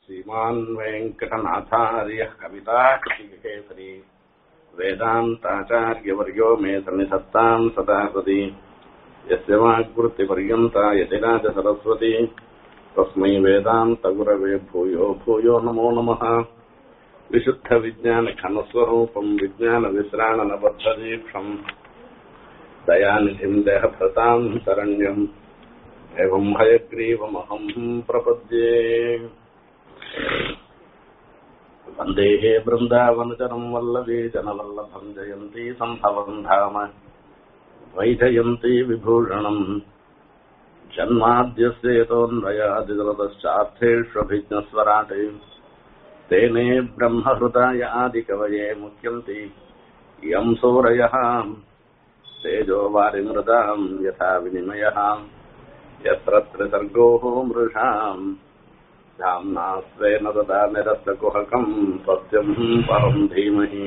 श्रीमान् वेङ्कटनाथार्यः कविताकृतिकेसरी वेदान्ताचार्यवर्यो मे सन्निधत्ताम् सदा सति यस्य वाग्वृत्तिपर्यन्ता यतिराजसरस्वती तस्मै वेदान्तगुरवे भूयो भूयो नमो नमः विशुद्धविज्ञानघनस्वरूपम् विज्ञानविश्राणनबद्धदीक्षम् दयानिधिम् देहभृताम् शरण्यम् एवम् हयग्रीवमहम् प्रपद्ये वन्देः बृन्दावनचरम् वल्लभी जनवल्लभम् जयन्ती सम्भवम् धाम वैजयन्ती विभूषणम् जन्माद्यस्येतोऽन्वयादिगलतश्चार्थेष्वभिज्ञस्वराट् तेने ब्रह्महृताय आदिकवये मुख्यन्ति यम् सूरयः तेजो वारिमृताम् यथा विनिमयः यत्र त्रिसर्गोः मृषाम् धाम्ना स्वेन तदा निरस्तकुहकम् सत्यम् परम् धीमहि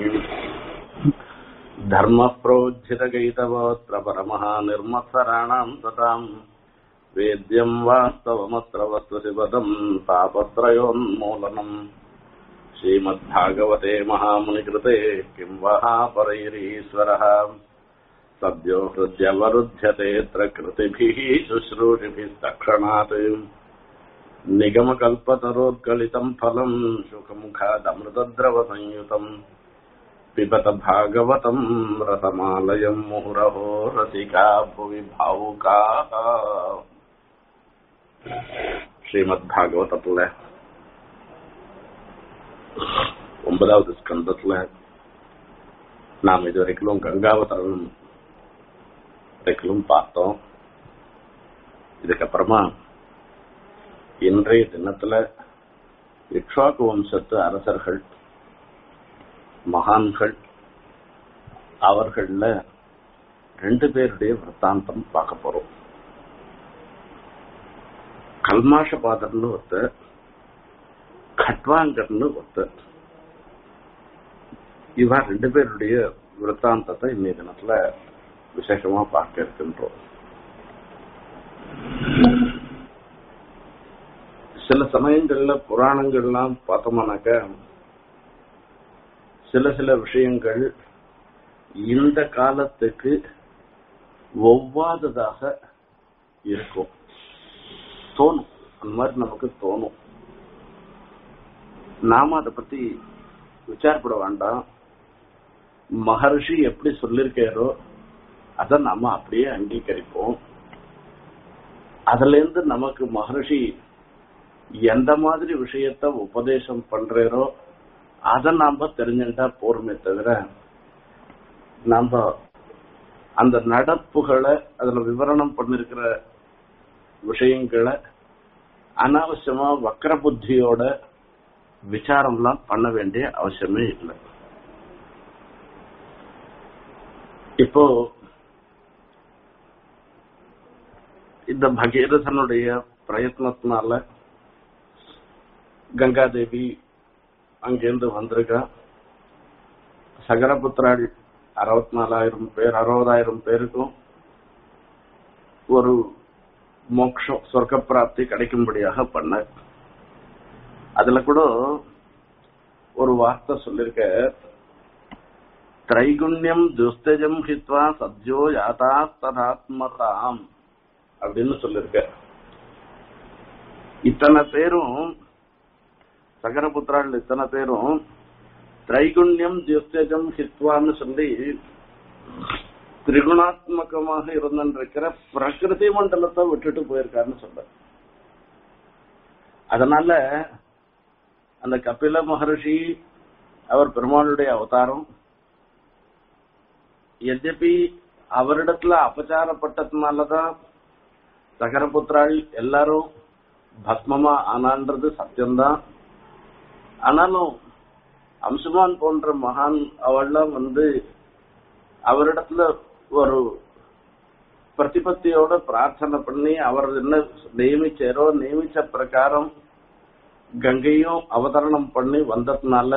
धर्मः प्रोज्झितगैतवोऽत्र परमः निर्मत्सराणाम् तताम् वेद्यम् वास्तवमत्र वस्तुशिवदम् तापत्रयोन्मूलनम् श्रीमद्भागवते महामुनिकृते किम् वः परैरीश्वरः सद्यो हृद्यवरुध्यतेऽत्र कृतिभिः शुश्रूषिभिस्तक्षणात् निगमकल्पतरोत्कलितम् फलम् शुकमुखादमृतद्रवसंयुतम् पिबत भागवतम् रसमालयम् मुहुरहो रसिका भुवि भावुकाः ஸ்ரீமத்பாகவதத்துல ஒன்பதாவது ஸ்கந்தத்துல நாம் இதுவரைக்கும் கங்காவதரம் வரைக்கும் பார்த்தோம் இதுக்கப்புறமா இன்றைய தினத்துல இக்ஷாக்கு வம்சத்து அரசர்கள் மகான்கள் அவர்கள்ல ரெண்டு பேருடைய விற்த்தாந்தம் பார்க்க போறோம் கல்மாஷபாதர்னு ஒருத்தர் கட்வாங்கர்னு ஒருத்தர் இவா ரெண்டு பேருடைய விற்த்தாந்தத்தை இன்னைய தினத்துல விசேஷமா பார்க்க இருக்கின்றோம் சில சமயங்கள்ல புராணங்கள்லாம் பார்த்தோம்னாக்க சில சில விஷயங்கள் இந்த காலத்துக்கு ஒவ்வாததாக இருக்கும் தோணும் அந்த மாதிரி நமக்கு தோணும் நாம அதை பத்தி விசாரப்பட வேண்டாம் மகர்ஷி எப்படி சொல்லிருக்காரோ அதை நாம அப்படியே அங்கீகரிப்போம் அதுல இருந்து நமக்கு மகர்ஷி எந்த மாதிரி விஷயத்த உபதேசம் பண்றாரோ அதை நாம தெரிஞ்சுட்டா போருமே தவிர நாம அந்த நடப்புகளை அதுல விவரணம் பண்ணிருக்கிற விஷயங்களை அனாவசியமா வக்கர புத்தியோட விசாரம்லாம் பண்ண வேண்டிய அவசியமே இல்லை இப்போ இந்த பகீரதனுடைய பிரயத்னத்தினால கங்காதேவி அங்கேருந்து வந்திருக்கா சகரபுத்திராள் அறுபத்தி நாலாயிரம் பேர் அறுபதாயிரம் பேருக்கும் ஒரு மோக்ஷம் சொர்க்க பிராப்தி கிடைக்கும்படியாக பண்ண அதுல கூட ஒரு வார்த்தை சொல்லிருக்க திரைகுண்யம் துஸ்தஜம் ஹித்வா சத்யோ யாதா ததாத்மதாம் அப்படின்னு சொல்லிருக்க இத்தனை பேரும் சகரபுத்திராள் இத்தனை பேரும் திரைகுண்யம் தியுஸ்தஜம் ஹித்வான்னு சொல்லி திரிகுணாத்மகமாக இருந்திருக்கிற பிரகிருதி மண்டலத்தை விட்டுட்டு போயிருக்காருன்னு சொல்ற அதனால அந்த கபில மகர்ஷி அவர் பெருமாளுடைய அவதாரம் எத்யபி அவரிடத்துல அபச்சாரப்பட்டதுனாலதான் சகரபுத்திராள் எல்லாரும் பஸ்மமா ஆனான்றது சத்தியம்தான் ஆனாலும் அம்சுமான் போன்ற மகான் அவள்லாம் வந்து அவரிடத்துல ஒரு பிரதிபத்தியோட பிரார்த்தனை பண்ணி அவர் என்ன நியமிச்சாரோ நியமிச்ச பிரகாரம் கங்கையும் அவதரணம் பண்ணி வந்ததுனால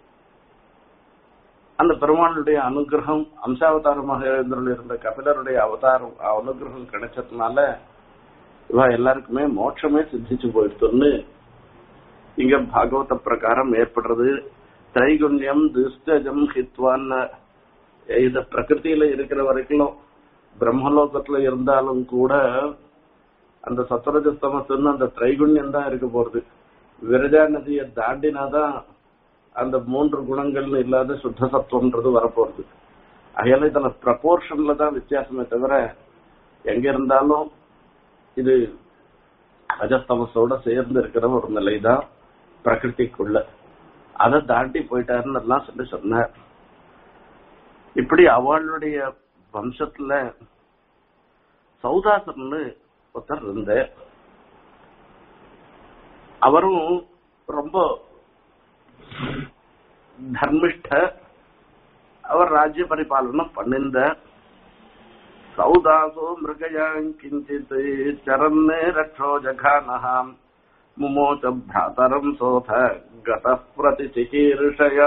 அந்த பெருமாளுடைய அனுகிரகம் அம்சாவதாரமாக இருந்த கபிலருடைய அவதாரம் அனுகிரகம் கிடைச்சதுனால இவ எல்லாருக்குமே மோட்சமே சித்திச்சு போயிடுத்துன்னு இங்க பாகவத பிரகாரம் ஏற்படுறது திரைகுண்யம் துஷ்டஜம் ஹித்வான்னு இது பிரகிருதியில இருக்கிற வரைக்கும் பிரம்மலோகத்துல இருந்தாலும் கூட அந்த சத்வரஜஸ்தமத்துன்னு அந்த திரைகுண்யம் தான் இருக்க போறது விரஜா நதியை தாண்டினாதான் அந்த மூன்று குணங்கள்னு இல்லாத சுத்த சத்துவம்ன்றது வரப்போறது அகையால இதுல ப்ரப்போர்ஷன்ல தான் வித்தியாசமே தவிர எங்க இருந்தாலும் இது ரஜஸ்தமஸோட சேர்ந்து இருக்கிற ஒரு நிலை தான் பிரகிருதிக்குள்ள அதை தாண்டி போயிட்டாருன்னு எல்லாம் சொல்லி சொன்னார் இப்படி அவளுடைய வம்சத்துல சௌதாசர்னு ஒருத்தர் இருந்த அவரும் ரொம்ப தர்மிஷ்ட அவர் ராஜ்ய பரிபாலனம் பண்ணிருந்த சௌதாசோ மிருகயாங் கிஞ்சித் சரன் ரட்சோ ஜகானஹாம் முமோச்ச பிராதரம் சோத கத பிரதி சிகீர்ஷயா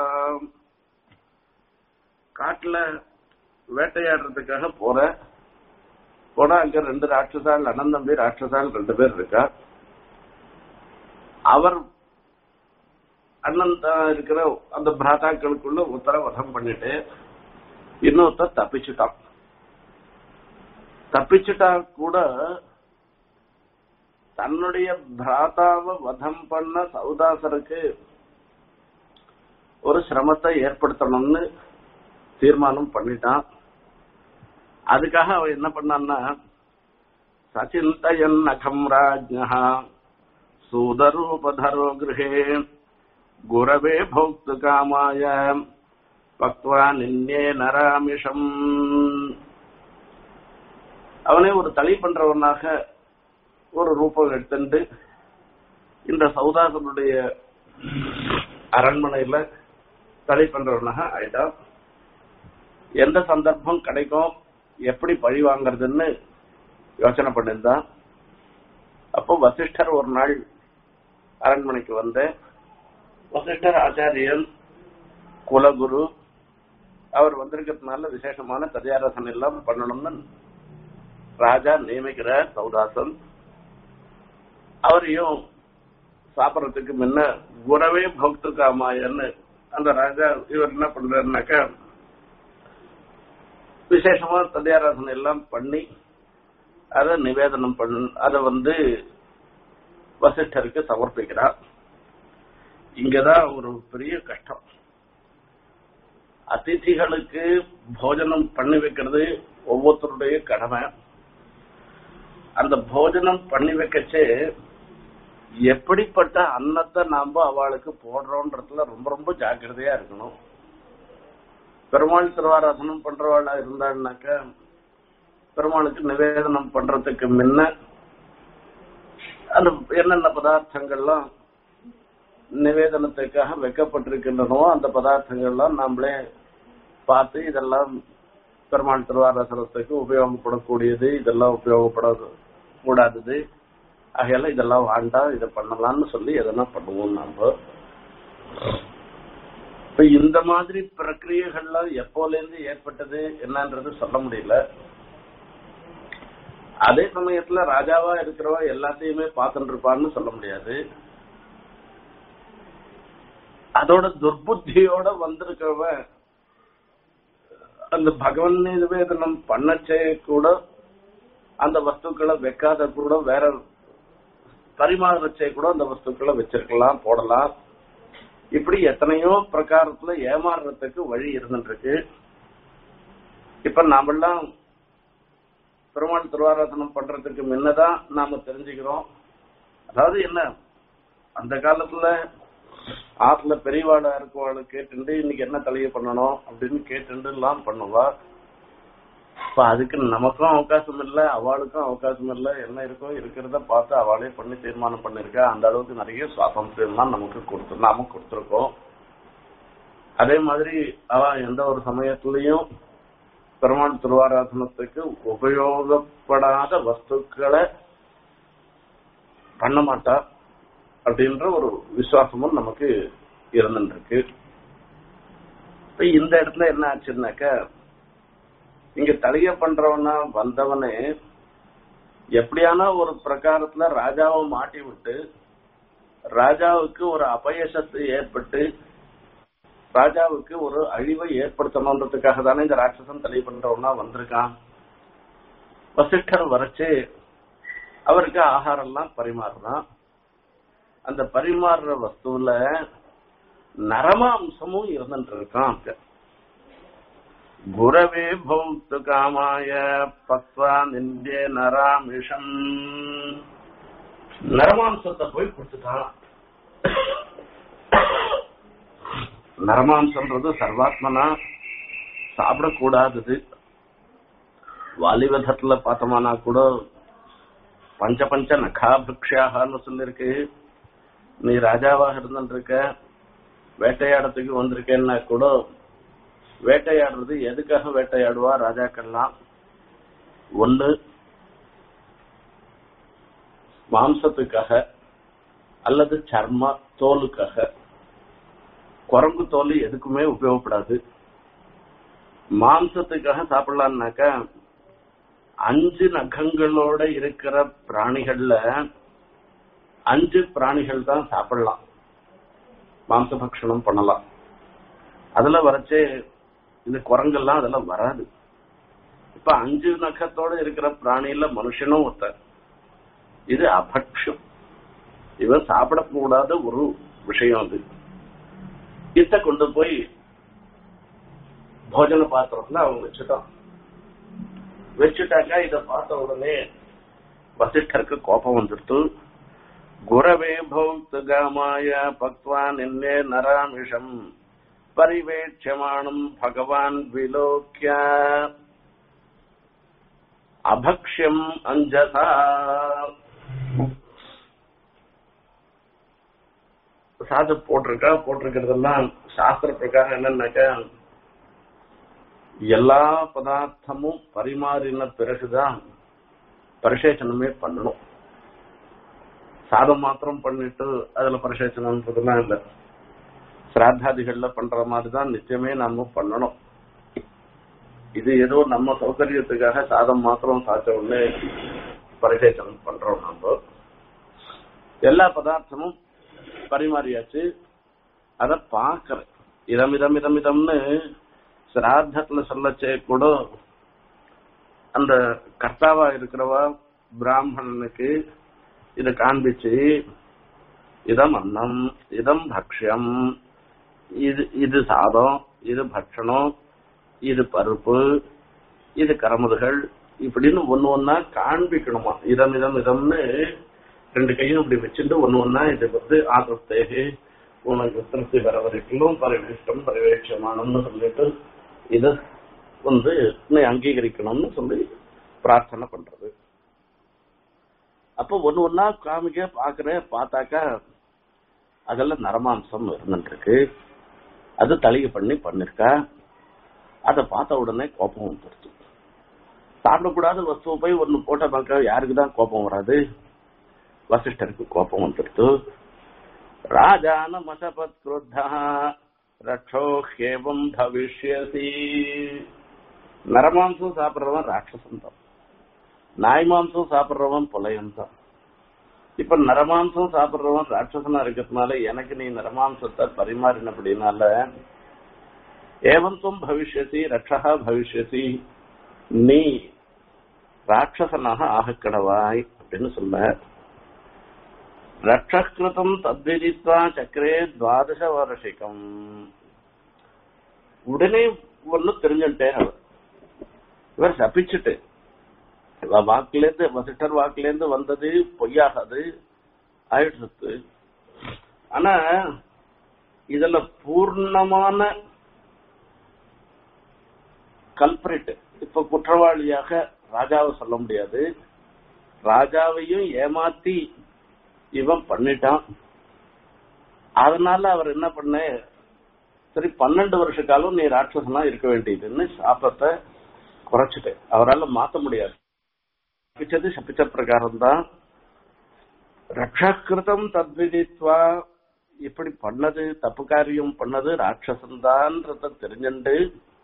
காட்டுல வேட்டையாடுறதுக்காக போற போனா அங்க ரெண்டு ராட்சசால் அண்ணன் தம்பி ராட்சசால் ரெண்டு பேர் இருக்கா அவர் அண்ணன் தான் இருக்கிற அந்த பிராதாக்களுக்குள்ள ஒருத்தர வதம் பண்ணிட்டு இன்னொருத்தர் தப்பிச்சுட்டான் தப்பிச்சுட்டா கூட தன்னுடைய பிராதாவை வதம் பண்ண சௌதாசருக்கு ஒரு சிரமத்தை ஏற்படுத்தணும்னு தீர்மானம் பண்ணிட்டான் அதுக்காக அவன் என்ன பண்ணான்னா சச்சிந்தயன் நகம் ராஜ்யா சூதரூபதரோ கிரகே குரவே போக்து காமாய பக்வா நின்னே நராமிஷம் அவனே ஒரு தளி பண்றவனாக ஒரு ரூபம் எடுத்துட்டு இந்த சௌதாசனுடைய அரண்மனையில தடை பண்றவனாக ஆயிட்டான் எந்த சந்தர்ப்பம் கிடைக்கும் எப்படி பழி வாங்கறதுன்னு யோசனை பண்ணிருந்தான் அப்போ வசிஷ்டர் ஒரு நாள் அரண்மனைக்கு வந்த வசிஷ்டர் ஆச்சாரியன் குலகுரு அவர் வந்திருக்கிறதுனால விசேஷமான ததியாரசன் எல்லாம் பண்ணணும்னு ராஜா நியமிக்கிறார் சௌதாசன் அவரையும் சாப்பிடறதுக்கு முன்ன குரவே பக்து காமாயன்னு அந்த ராஜா இவர் என்ன பண்றாருனாக்கா விசேஷமா ததியாராசனை எல்லாம் பண்ணி அதை நிவேதனம் பண்ண அதை வந்து வசிஷ்டருக்கு சமர்ப்பிக்கிறார் இங்கதான் ஒரு பெரிய கஷ்டம் அதிதிகளுக்கு போஜனம் பண்ணி வைக்கிறது ஒவ்வொருத்தருடைய கடமை அந்த போஜனம் பண்ணி வைக்கச்சே எப்படிப்பட்ட அன்னத்தை நாம அவளுக்கு போடுறோன்றதுல ரொம்ப ரொம்ப ஜாக்கிரதையா இருக்கணும் பெருமாள் திருவாராசனம் பண்றவாளா இருந்தான்னாக்க பெருமாளுக்கு நிவேதனம் பண்றதுக்கு முன்ன அந்த என்னென்ன பதார்த்தங்கள்லாம் நிவேதனத்துக்காக வைக்கப்பட்டிருக்கின்றனோ அந்த பதார்த்தங்கள்லாம் நாமளே பார்த்து இதெல்லாம் பெருமாள் திருவாராசனத்துக்கு உபயோகப்படக்கூடியது இதெல்லாம் உபயோகப்பட கூடாதது ஆகையால இதெல்லாம் வேண்டாம் இதை பண்ணலாம்னு சொல்லி எதனா பண்ணுவோம் நாம இப்ப இந்த மாதிரி பிரக்கிரியைகள்லாம் எப்போல இருந்து ஏற்பட்டது என்னன்றது சொல்ல முடியல அதே சமயத்துல ராஜாவா இருக்கிறவ எல்லாத்தையுமே பார்த்துட்டு இருப்பான்னு சொல்ல முடியாது அதோட துர்புத்தியோட வந்திருக்கிறவ அந்த பகவன் நிவேதனம் பண்ணச்சே கூட அந்த வஸ்துக்களை வைக்காத கூட வேற பரிமாறச்சே கூட அந்த வஸ்துக்களை வச்சிருக்கலாம் போடலாம் இப்படி எத்தனையோ பிரகாரத்துல ஏமாறுறதுக்கு வழி இருந்துட்டு இருக்கு இப்ப நாமெல்லாம் பெருமாள் திருவாராதனம் பண்றதுக்கு முன்னதான் நாம தெரிஞ்சுக்கிறோம் அதாவது என்ன அந்த காலத்துல ஆத்துல பெரியவாளா இருக்கவாளு கேட்டுண்டு இன்னைக்கு என்ன தலையை பண்ணணும் அப்படின்னு கேட்டுண்டு எல்லாம் பண்ணுவா இப்ப அதுக்கு நமக்கும் அவகாசம் இல்ல அவளுக்கும் அவகாசம் இல்ல என்ன இருக்கோ இருக்கிறத பார்த்து அவளே பண்ணி தீர்மானம் பண்ணிருக்கா அந்த அளவுக்கு நிறைய சுவாதந்திரம்லாம் நமக்கு கொடுத்து நாம கொடுத்துருக்கோம் அதே மாதிரி அவ எந்த ஒரு சமயத்திலையும் பெருமாள் திருவாராதனத்துக்கு உபயோகப்படாத வஸ்துக்களை பண்ண மாட்டா அப்படின்ற ஒரு விசுவாசமும் நமக்கு இருந்துருக்கு இப்ப இந்த இடத்துல என்ன ஆச்சுன்னாக்க இங்க தலிய பண்றவனா வந்தவனே எப்படியான ஒரு பிரகாரத்துல ராஜாவை மாட்டி விட்டு ராஜாவுக்கு ஒரு அபயசத்து ஏற்பட்டு ராஜாவுக்கு ஒரு அழிவை ஏற்படுத்தணுன்றதுக்காக தானே இந்த ராட்சசன் தலை பண்றவனா வந்திருக்கான் வசிஷ்டர் வரைச்சு அவருக்கு ஆகாரம் எல்லாம் பரிமாறுறான் அந்த பரிமாறுற வஸ்துல நரமாம்சமும் இருந்துட்டு இருக்கான் அங்க குரவே பௌத்து காமாய பக்வா நிந்திய நராமிஷம் நரமாம்சத்தை போய் கொடுத்துட்டான் நரமாம்சம்ன்றது சர்வாத்மனா சாப்பிடக்கூடாதது வாலிவதத்துல பார்த்தோம்னா கூட பஞ்ச பஞ்ச நகாபிக்ஷாகனு சொல்லிருக்கு நீ ராஜாவாக இருந்துருக்க வேட்டையாடத்துக்கு வந்திருக்கேன்னா கூட வேட்டையாடுறது எதுக்காக வேட்டையாடுவா ராஜாக்கள்லாம் ஒண்ணு மாம்சத்துக்காக அல்லது சர்ம தோலுக்காக குரங்கு தோல் எதுக்குமே உபயோகப்படாது மாம்சத்துக்காக சாப்பிடலாம்னாக்கா அஞ்சு நகங்களோட இருக்கிற பிராணிகள்ல அஞ்சு பிராணிகள் தான் சாப்பிடலாம் மாம்ச பக்ஷணம் பண்ணலாம் அதுல வரைச்சே இந்த குரங்கெல்லாம் அதெல்லாம் வராது இப்ப அஞ்சு நகத்தோட இருக்கிற பிராணியில மனுஷனும் ஒருத்தர் இது அபக்ஷம் இவன் சாப்பிடக்கூடாத ஒரு விஷயம் அது இத கொண்டு போய் போஜன பாத்திரத்துல அவங்க வச்சுட்டான் வச்சுட்டாக்கா இத பார்த்த உடனே வசிஷ்டருக்கு கோபம் வந்துடுத்து குரவே பௌத் காமாய பக்வா நின்னே நராமிஷம் பரிவேட்சமானம் பகவான் விலோக்கிய அபக்ஷ்யம் அஞ்சசா சாது போட்டிருக்கா போட்டிருக்கிறதெல்லாம் சாஸ்திர பிரகாரம் என்னன்னாக்கா எல்லா பதார்த்தமும் பரிமாறின பிறகுதான் பரிசேச்சனமே பண்ணணும் சாதம் மாத்திரம் பண்ணிட்டு அதுல பரிசேச்சனம்ன்றதுலாம் இல்ல சிராத்தாதிகள்ல பண்ற மாதிரிதான் நிச்சயமே நம்ம பண்ணணும் இது ஏதோ நம்ம சௌகரியத்துக்காக சாதம் மாத்திரம் சாச்ச உடனே பரிசேச்சனம் பண்றோம் நம்ம எல்லா பதார்த்தமும் பரிமாறியாச்சு அத பாக்குற இதம் இதம் இதம் இதம்னு சிராத்தத்துல சொல்லச்சே கூட அந்த கர்த்தாவா இருக்கிறவா பிராமணனுக்கு இத காண்பிச்சு இதம் அன்னம் இதம் பக்ஷ்யம் இது இது சாதம் இது பட்சணம் இது பருப்பு இது கரமுதுகள் இப்படின்னு ஒண்ணு ஒன்னா காண்பிக்கணுமா இதம் இதம் இதம்னு ரெண்டு கையும் இப்படி வச்சுட்டு ஒண்ணு ஒன்னா இது வந்து ஆதத்தேகு உனக்கு திருப்தி வர வரைக்கும் பரிவேஷ்டம் பரிவேட்சமானம்னு சொல்லிட்டு இத வந்து நீ அங்கீகரிக்கணும்னு சொல்லி பிரார்த்தனை பண்றது அப்போ ஒண்ணு ஒன்னா காமிக்க பாக்குற பார்த்தாக்கா அதெல்லாம் நரமாம்சம் இருந்துட்டு இருக்கு அது தளிகை பண்ணி பண்ணிருக்கா அதை பார்த்த உடனே கோபம் வந்துருச்சு சாப்பிடக்கூடாத வஸ்துவை போய் ஒண்ணு போட்ட பார்க்க யாருக்கு தான் கோபம் வராது வசிஷ்டருக்கு கோபம் வந்துடுத்து ராஜான மசபத் குருத்தா ரக்ஷோஹேவம் பவிஷ்யசி நரமாம்சம் சாப்பிடுறவன் ராட்சசன் தான் நாய் மாம்சம் சாப்பிடுறவன் புலையன் தான் இப்ப நரமாம்சம் சாப்பிடுறவன் ராட்சசனா இருக்கிறதுனால எனக்கு நீ நரமாம்சத்தை பரிமாறினபடினால ஏவந்தும் பவிஷ்யசி ரட்சகா பவிஷ்யசி நீ ராட்சசனாக ஆகக்கடவாய் அப்படின்னு சொல்ல ரட்சகிருதம் தத்விதித்வா சக்கரே துவாதச வருஷிகம் உடனே ஒண்ணு தெரிஞ்சுட்டேன் அவர் இவர் சபிச்சுட்டு இவ வாக்குல இருந்து வசிஷ்டர் வாக்குல இருந்து வந்தது பொய்யாகாது ஆயிடுச்சு ஆனா இதுல பூர்ணமான கல்பிரிட் இப்ப குற்றவாளியாக ராஜாவை சொல்ல முடியாது ராஜாவையும் ஏமாத்தி இவன் பண்ணிட்டான் அதனால அவர் என்ன பண்ண சரி பன்னெண்டு வருஷ காலம் நீ ராட்சசனா இருக்க வேண்டியதுன்னு சாபத்தை குறைச்சிட்டு அவரால் மாத்த முடியாது சபிச்சது சபிச்ச பிரகாரம் தான் ரக்ஷகிருதம் தத்விதித்வா இப்படி பண்ணது தப்பு காரியம் பண்ணது ராட்சசன்தான்றத தெரிஞ்சுண்டு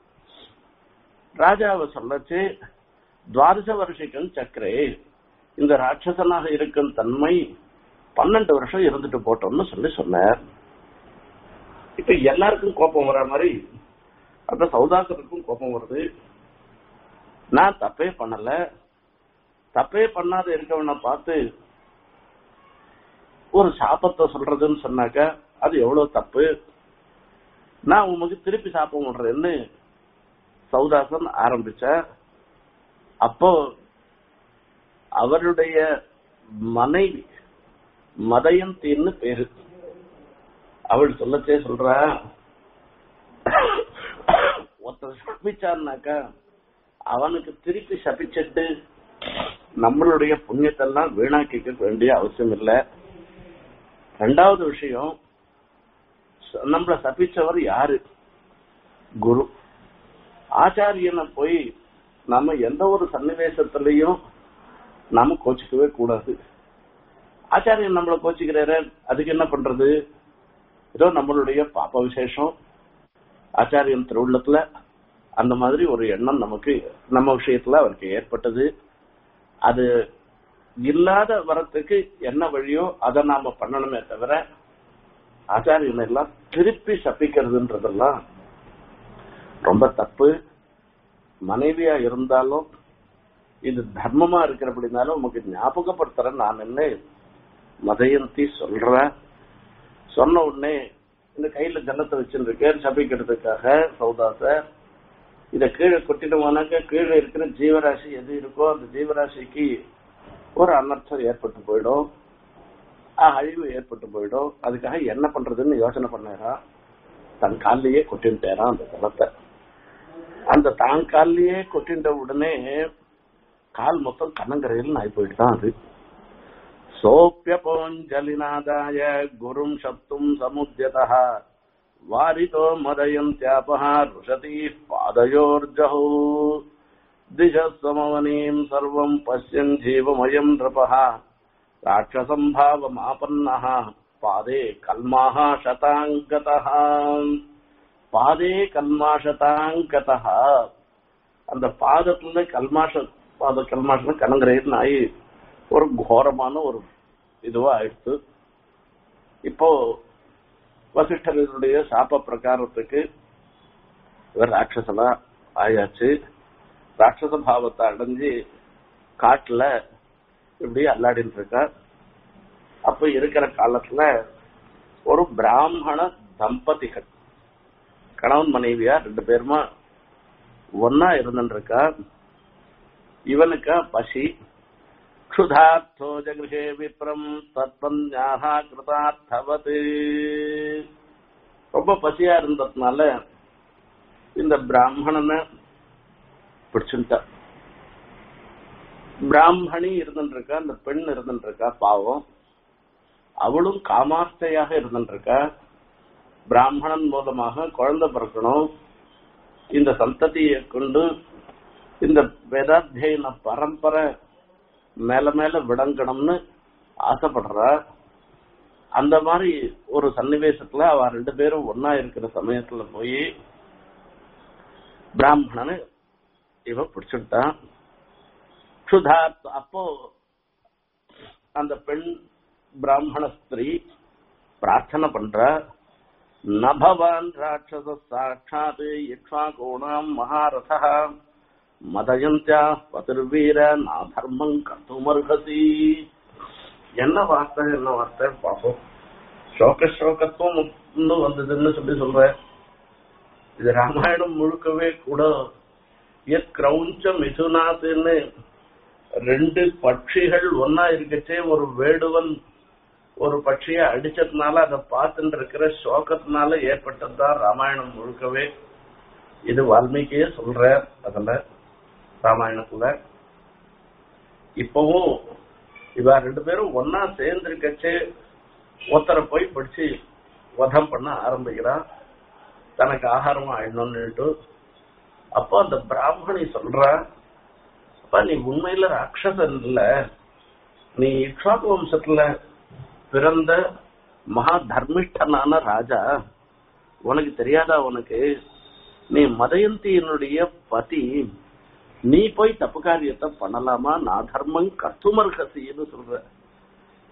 ராஜாவை சொல்லச்சு துவாதச வருஷிக்கும் சக்கரே இந்த ராட்சசனாக இருக்கும் தன்மை பன்னெண்டு வருஷம் இருந்துட்டு போட்டோம்னு சொல்லி சொன்னார் இப்ப எல்லாருக்கும் கோபம் வர மாதிரி அந்த சௌதாசருக்கும் கோபம் வருது நான் தப்பே பண்ணல தப்பே பண்ணாத இருக்கவனை பார்த்து ஒரு சாபத்தை சொல்றதுன்னு சொன்னாக்க அது எவ்வளவு தப்பு நான் உமக்கு திருப்பி சாப்பம் விடுறேன்னு சௌதாசன் ஆரம்பிச்ச அப்போ அவருடைய மனைவி மதயந்தின்னு பேரு அவள் சொல்லச்சே சொல்றா ஒருத்தர் சபிச்சான்னாக்கா அவனுக்கு திருப்பி சபிச்சிட்டு நம்மளுடைய புண்ணியத்தெல்லாம் வீணாக்கிக்க வேண்டிய அவசியம் இல்லை ரெண்டாவது விஷயம் ச- நம்மள சபிச்சவர் யாரு குரு ஆச்சாரியனை போய் நம்ம எந்த ஒரு சன்னிவேசத்திலையும் நாம கோச்சிக்கவே கூடாது ஆச்சாரியன் நம்மள கோச்சிக்கிறாரு அதுக்கு என்ன பண்றது ஏதோ நம்மளுடைய பாப்ப விசேஷம் ஆச்சாரியன் திருவுள்ளத்துல அந்த மாதிரி ஒரு எண்ணம் நமக்கு நம்ம விஷயத்துல அவருக்கு ஏற்பட்டது அது இல்லாத வரத்துக்கு என்ன வழியோ அதை நாம பண்ணணுமே தவிர ஆச்சாரியனை எல்லாம் திருப்பி சபிக்கிறதுன்றதெல்லாம் ரொம்ப தப்பு மனைவியா இருந்தாலும் இது தர்மமா இருக்கிறபடினாலும் உங்களுக்கு ஞாபகப்படுத்துறேன் நான் என்ன மதயந்தி சொல்றேன் சொன்ன உடனே இந்த கையில ஜலத்தை வச்சுருக்கேன் சபிக்கிறதுக்காக சௌதாச இத கீழே கொட்டிடுவானாக்க கீழே இருக்கிற ஜீவராசி எது இருக்கோ அந்த ஜீவராசிக்கு ஒரு அனர்த்தம் ஏற்பட்டு போயிடும் அஹ், அழிவு ஏற்பட்டு போயிடும் அதுக்காக என்ன பண்றதுன்னு யோசனை பண்ணாரா தன் காலிலேயே கொட்டின்ட்டாராம் அந்த ஜலத்தை அந்த தான் காலிலேயே கொட்டின்ற உடனே கால் மொத்தம் கண்ணங்கரையில் ஆகி போயிட்டுதான் அது சோப்பியபோஞ்சலிநாதாய குரும் சப்தும் சமுத்தியதः வாரிதோ மதயந்தியாபः ருஷதி பாதயோர்ஜஹோ திசமவனீம் சர்வம் பசியன் ஜீவமயம் நிருபः ராட்சசம் பாவமாபன்னः பாதே கல்மாः சதாங்கதः பாதே கல்மாஷதாங்கதः அந்த பாதத்துல கல்மாஷ பாத கல்மாஷம் கணங்கரையில் ஆகி ஒரு கோரமான ஒரு இதுவா ஆயிடுச்சு இப்போ வசிஷ்டருடைய சாப பிரகாரத்துக்கு இவர் ராட்சசனா ஆயாச்சு ராட்சச பாவத்தை அடைஞ்சு காட்டுல இப்படி அல்லாடின்னு இருக்கார் அப்ப இருக்கிற காலத்துல ஒரு பிராமண தம்பதிகள் கணவன் மனைவியா ரெண்டு பேருமா ஒன்னா இருந்துட்டு இருக்கா இவனுக்கா பசி க்ஷுதார்த்தோ ஜகிருஷே விப்ரம் தத்பந்யாக கிருதார்த்தவத் ரொம்ப பசியா இருந்ததுனால இந்த பிராமணனை பிடிச்சுட்டா பிராமணி இருந்துட்டு இருக்கா அந்த பெண் இருந்துட்டு இருக்கா பாவம் அவளும் காமார்த்தையாக இருந்துட்டு இருக்கா பிராமணன் மூலமாக குழந்தை பிறக்கணும் இந்த சந்ததியை கொண்டு இந்த வேதாத்தியன பரம்பரை மேல மேல விளங்கணும்னு ஆசைப்படுறா அந்த மாதிரி ஒரு சன்னிவேசத்துல அவ ரெண்டு பேரும் ஒன்னா இருக்கிற சமயத்துல போய் பிராமணனை இவ பிடிச்சுட்டான் சுதார்த் அப்போ அந்த பெண் பிராமண ஸ்திரீ பிரார்த்தனை பண்றா ந பவான் ராட்சச சாட்சாத் யக்ஷாகோணாம் மகாரதா மதயந்தியா பதிர்வீர நாதர்மம் கத்துமர்ஹசி என்ன வார்த்தை என்ன வார்த்தை பார்ப்போம் சோக சோகத்துவம் இன்னும் வந்ததுன்னு சொல்லி சொல்ற இது ராமாயணம் முழுக்கவே கூட எத் கிரௌஞ்ச மிதுனாத்துன்னு ரெண்டு பட்சிகள் ஒன்னா இருக்கச்சே ஒரு வேடுவன் ஒரு பட்சிய அடிச்சதுனால அதை பார்த்துட்டு இருக்கிற சோகத்தினால ஏற்பட்டதுதான் ராமாயணம் முழுக்கவே இது வால்மீகியே சொல்ற அதுல ராமாயணத்துல இப்பவும் இவ ரெண்டு பேரும் ஒன்னா சேர்ந்திருக்கச்சே ஒருத்தரை போய் படிச்சு வதம் பண்ண ஆரம்பிக்கிறான் தனக்கு ஆகாரம் ஆயிடணும்னுட்டு அப்போ அந்த பிராமணி சொல்றா அப்பா நீ உண்மையில ராட்சசன் இல்ல நீ இக்ஷாக்கு வம்சத்துல பிறந்த மகா தர்மிஷ்டனான ராஜா உனக்கு தெரியாதா உனக்கு நீ மதயந்தியினுடைய பதி நீ போய் தப்பு காரியத்தை பண்ணலாமா நான் தர்மம் கத்துமர்கசின்னு சொல்ற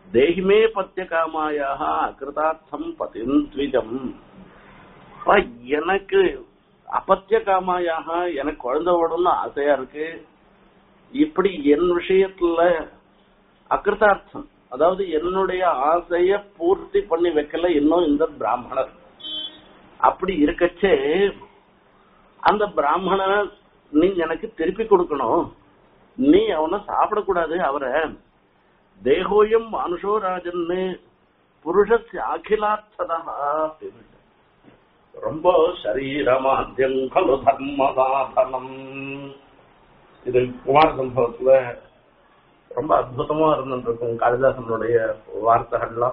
தேகிமே பத்திய காமாயாக அகிருதார்த்தம் பதிம் த்விஜம் அப்பா, எனக்கு அபத்திய காமாயாக எனக்கு குழந்தை விடணும்னு ஆசையா இருக்கு இப்படி என் விஷயத்துல அகிருதார்த்தம் அதாவது என்னுடைய ஆசைய பூர்த்தி பண்ணி வைக்கல இன்னும் இந்த பிராமணர் அப்படி இருக்கச்சே அந்த பிராமணனை நீ எனக்கு திருப்பி கொடுக்கணும் நீ அவனை சாப்பிடக்கூடாது அவரை தேகோயம் மனுஷோராஜன்னு புருஷ அகிலார்த்ததா அப்படின்னு. ரொம்ப சரீரமாத்தியம் கலு தர்ம சாதனம் இது குமார சம்பவத்துல ரொம்ப அற்புதமா இருந்துருக்கும் காளிதாசனுடைய வார்த்தைகள்லாம்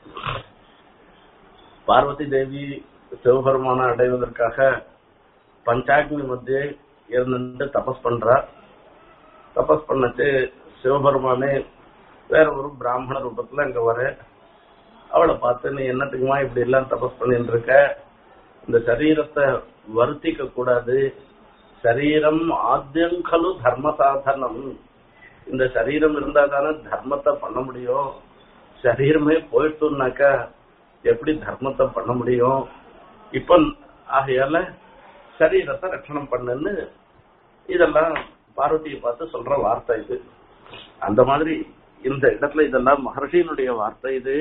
பார்வதி தேவி சிவபெருமான அடைவதற்காக பஞ்சாக்னி மத்தியே இருந்து தபஸ் பண்றா தபஸ் பண்ணச்சு சிவபெருமானே வேற ஒரு பிராமண ரூபத்துல அங்க வர அவளை பார்த்து நீ என்னத்துக்குமா இப்படி எல்லாம் தபஸ் பண்ணிட்டு இருக்க இந்த சரீரத்தை வருத்திக்க கூடாது சரீரம் ஆத்தியங்கலு தர்ம சாதனம் இந்த சரீரம் இருந்தா தானே தர்மத்தை பண்ண முடியும் சரீரமே போயிட்டோம்னாக்கா எப்படி தர்மத்தை பண்ண முடியும் இப்ப ஆகையால சரீரத்தை ரட்சணம் பண்ணுன்னு இதெல்லாம் பார்வதியை பார்த்து சொல்ற வார்த்தை இது அந்த மாதிரி இந்த இடத்துல இதெல்லாம் மகர்ஷியினுடைய வார்த்தை இது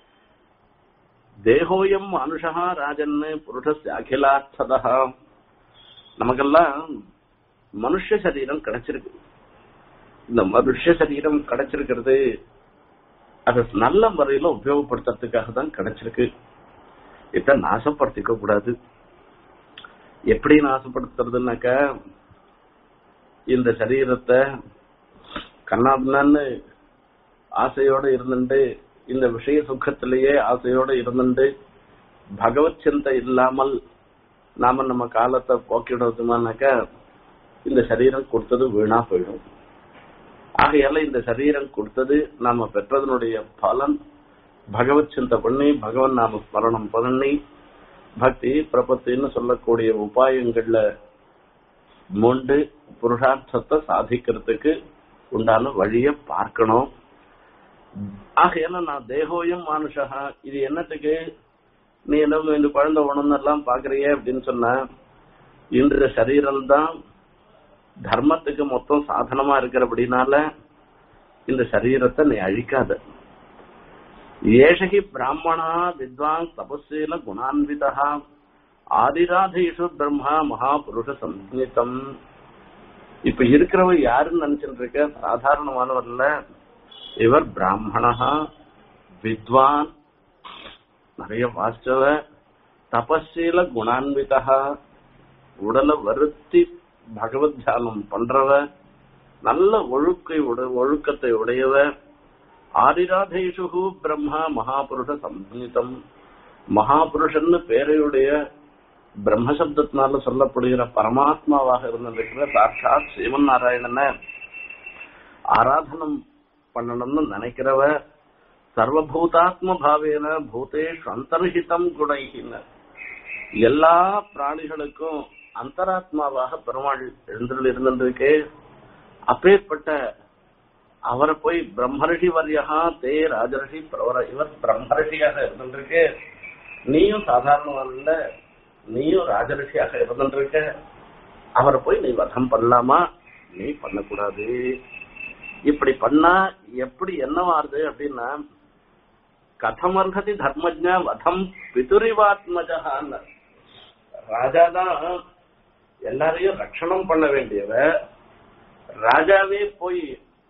தேகோயம் மனுஷா ராஜன்னு புருஷஸ் அகிலார்த்ததா நமக்கெல்லாம் மனுஷ சரீரம் கிடைச்சிருக்கு இந்த மனுஷ சரீரம் கிடைச்சிருக்கிறது அது நல்ல முறையில உபயோகப்படுத்துறதுக்காக தான் கிடைச்சிருக்கு இத நாசப்படுத்திக்க கூடாது எப்படி நாசப்படுத்துறதுனாக்கா இந்த சரீரத்தை கண்ணாபின்னு ஆசையோட இருந்துட்டு இந்த விஷய சுகத்திலேயே ஆசையோட இருந்துட்டு பகவத் சிந்தை இல்லாமல் நாம நம்ம காலத்தை போக்கிடுறதுமானாக்கா இந்த சரீரம் கொடுத்தது வீணா போயிடும் ஆகையால இந்த சரீரம் கொடுத்தது நாம பெற்றதனுடைய பலன் பகவத் சிந்தை பண்ணி பகவன் நாம ஸ்மரணம் பண்ணி பக்தி பிரபத்தின்னு சொல்லக்கூடிய உபாயங்கள்ல மூண்டு புருஷார்த்தத்தை சாதிக்கிறதுக்கு உண்டான வழிய பார்க்கணும் ஆகையால நான் தேகோயம் மானுஷா இது என்னத்துக்கு நீ என்ன இந்த குழந்தை உணர்ந்தெல்லாம் பாக்குறியே அப்படின்னு சொன்ன இன்று சரீரம் தான் தர்மத்துக்கு மொத்தம் சாதனமா இருக்கிறபடினால இந்த சரீரத்தை நீ அழிக்காத ஏஷகி பிராமணா வித்வான் தபசீல குணான்விதா ஆதிராதேஷு பிரம்மா மகாபுருஷ சம்ஹிதம் இப்ப இருக்கிறவ யாருன்னு நினைச்சிட்டு இருக்க சாதாரணமானவர்ல இவர் பிராமணா வித்வான் நிறைய வாஸ்தவ தபசீல குணான்விதா உடலை வருத்தி பகவத் தியானம் பண்றவ நல்ல ஒழுக்கை உட ஒழுக்கத்தை உடையவ ஆதிராதேஷு பிரம்மா மகாபுருஷ சம்ஹிதம் மகாபுருஷன்னு பேரையுடைய பிரம்மசப்தத்தினால சொல்லப்படுகிற பரமாத்மாவாக இருந்திருக்கிற சாட்சாத் சிவன் நாராயணனை ஆராதனம் பண்ணணும்னு நினைக்கிறவ சர்வபூதாத்ம பாவேன பூதேஷ் அந்தர்ஹிதம் குணைகின எல்லா பிராணிகளுக்கும் அந்தராத்மாவாக பெருமாள் எழுந்துள்ள இருந்திருக்கே அப்பேற்பட்ட அவரை போய் பிரம்மரிஷி வரியகா தே ராஜரிஷி பிரவர இவர் பிரம்மரிஷியாக இருந்திருக்கு நீயும் சாதாரண நீயும் ராஜரிஷியாக இருந்திருக்க அவரை போய் நீ வதம் பண்ணலாமா நீ பண்ணக்கூடாது இப்படி பண்ணா எப்படி என்னவாருது அப்படின்னா கதமர்ஹதி தர்மஜா வதம் பிதுரிவாத்மஜான்னு ராஜாதான் எல்லாரையும் ரட்சணம் பண்ண வேண்டியவ ராஜாவே போய்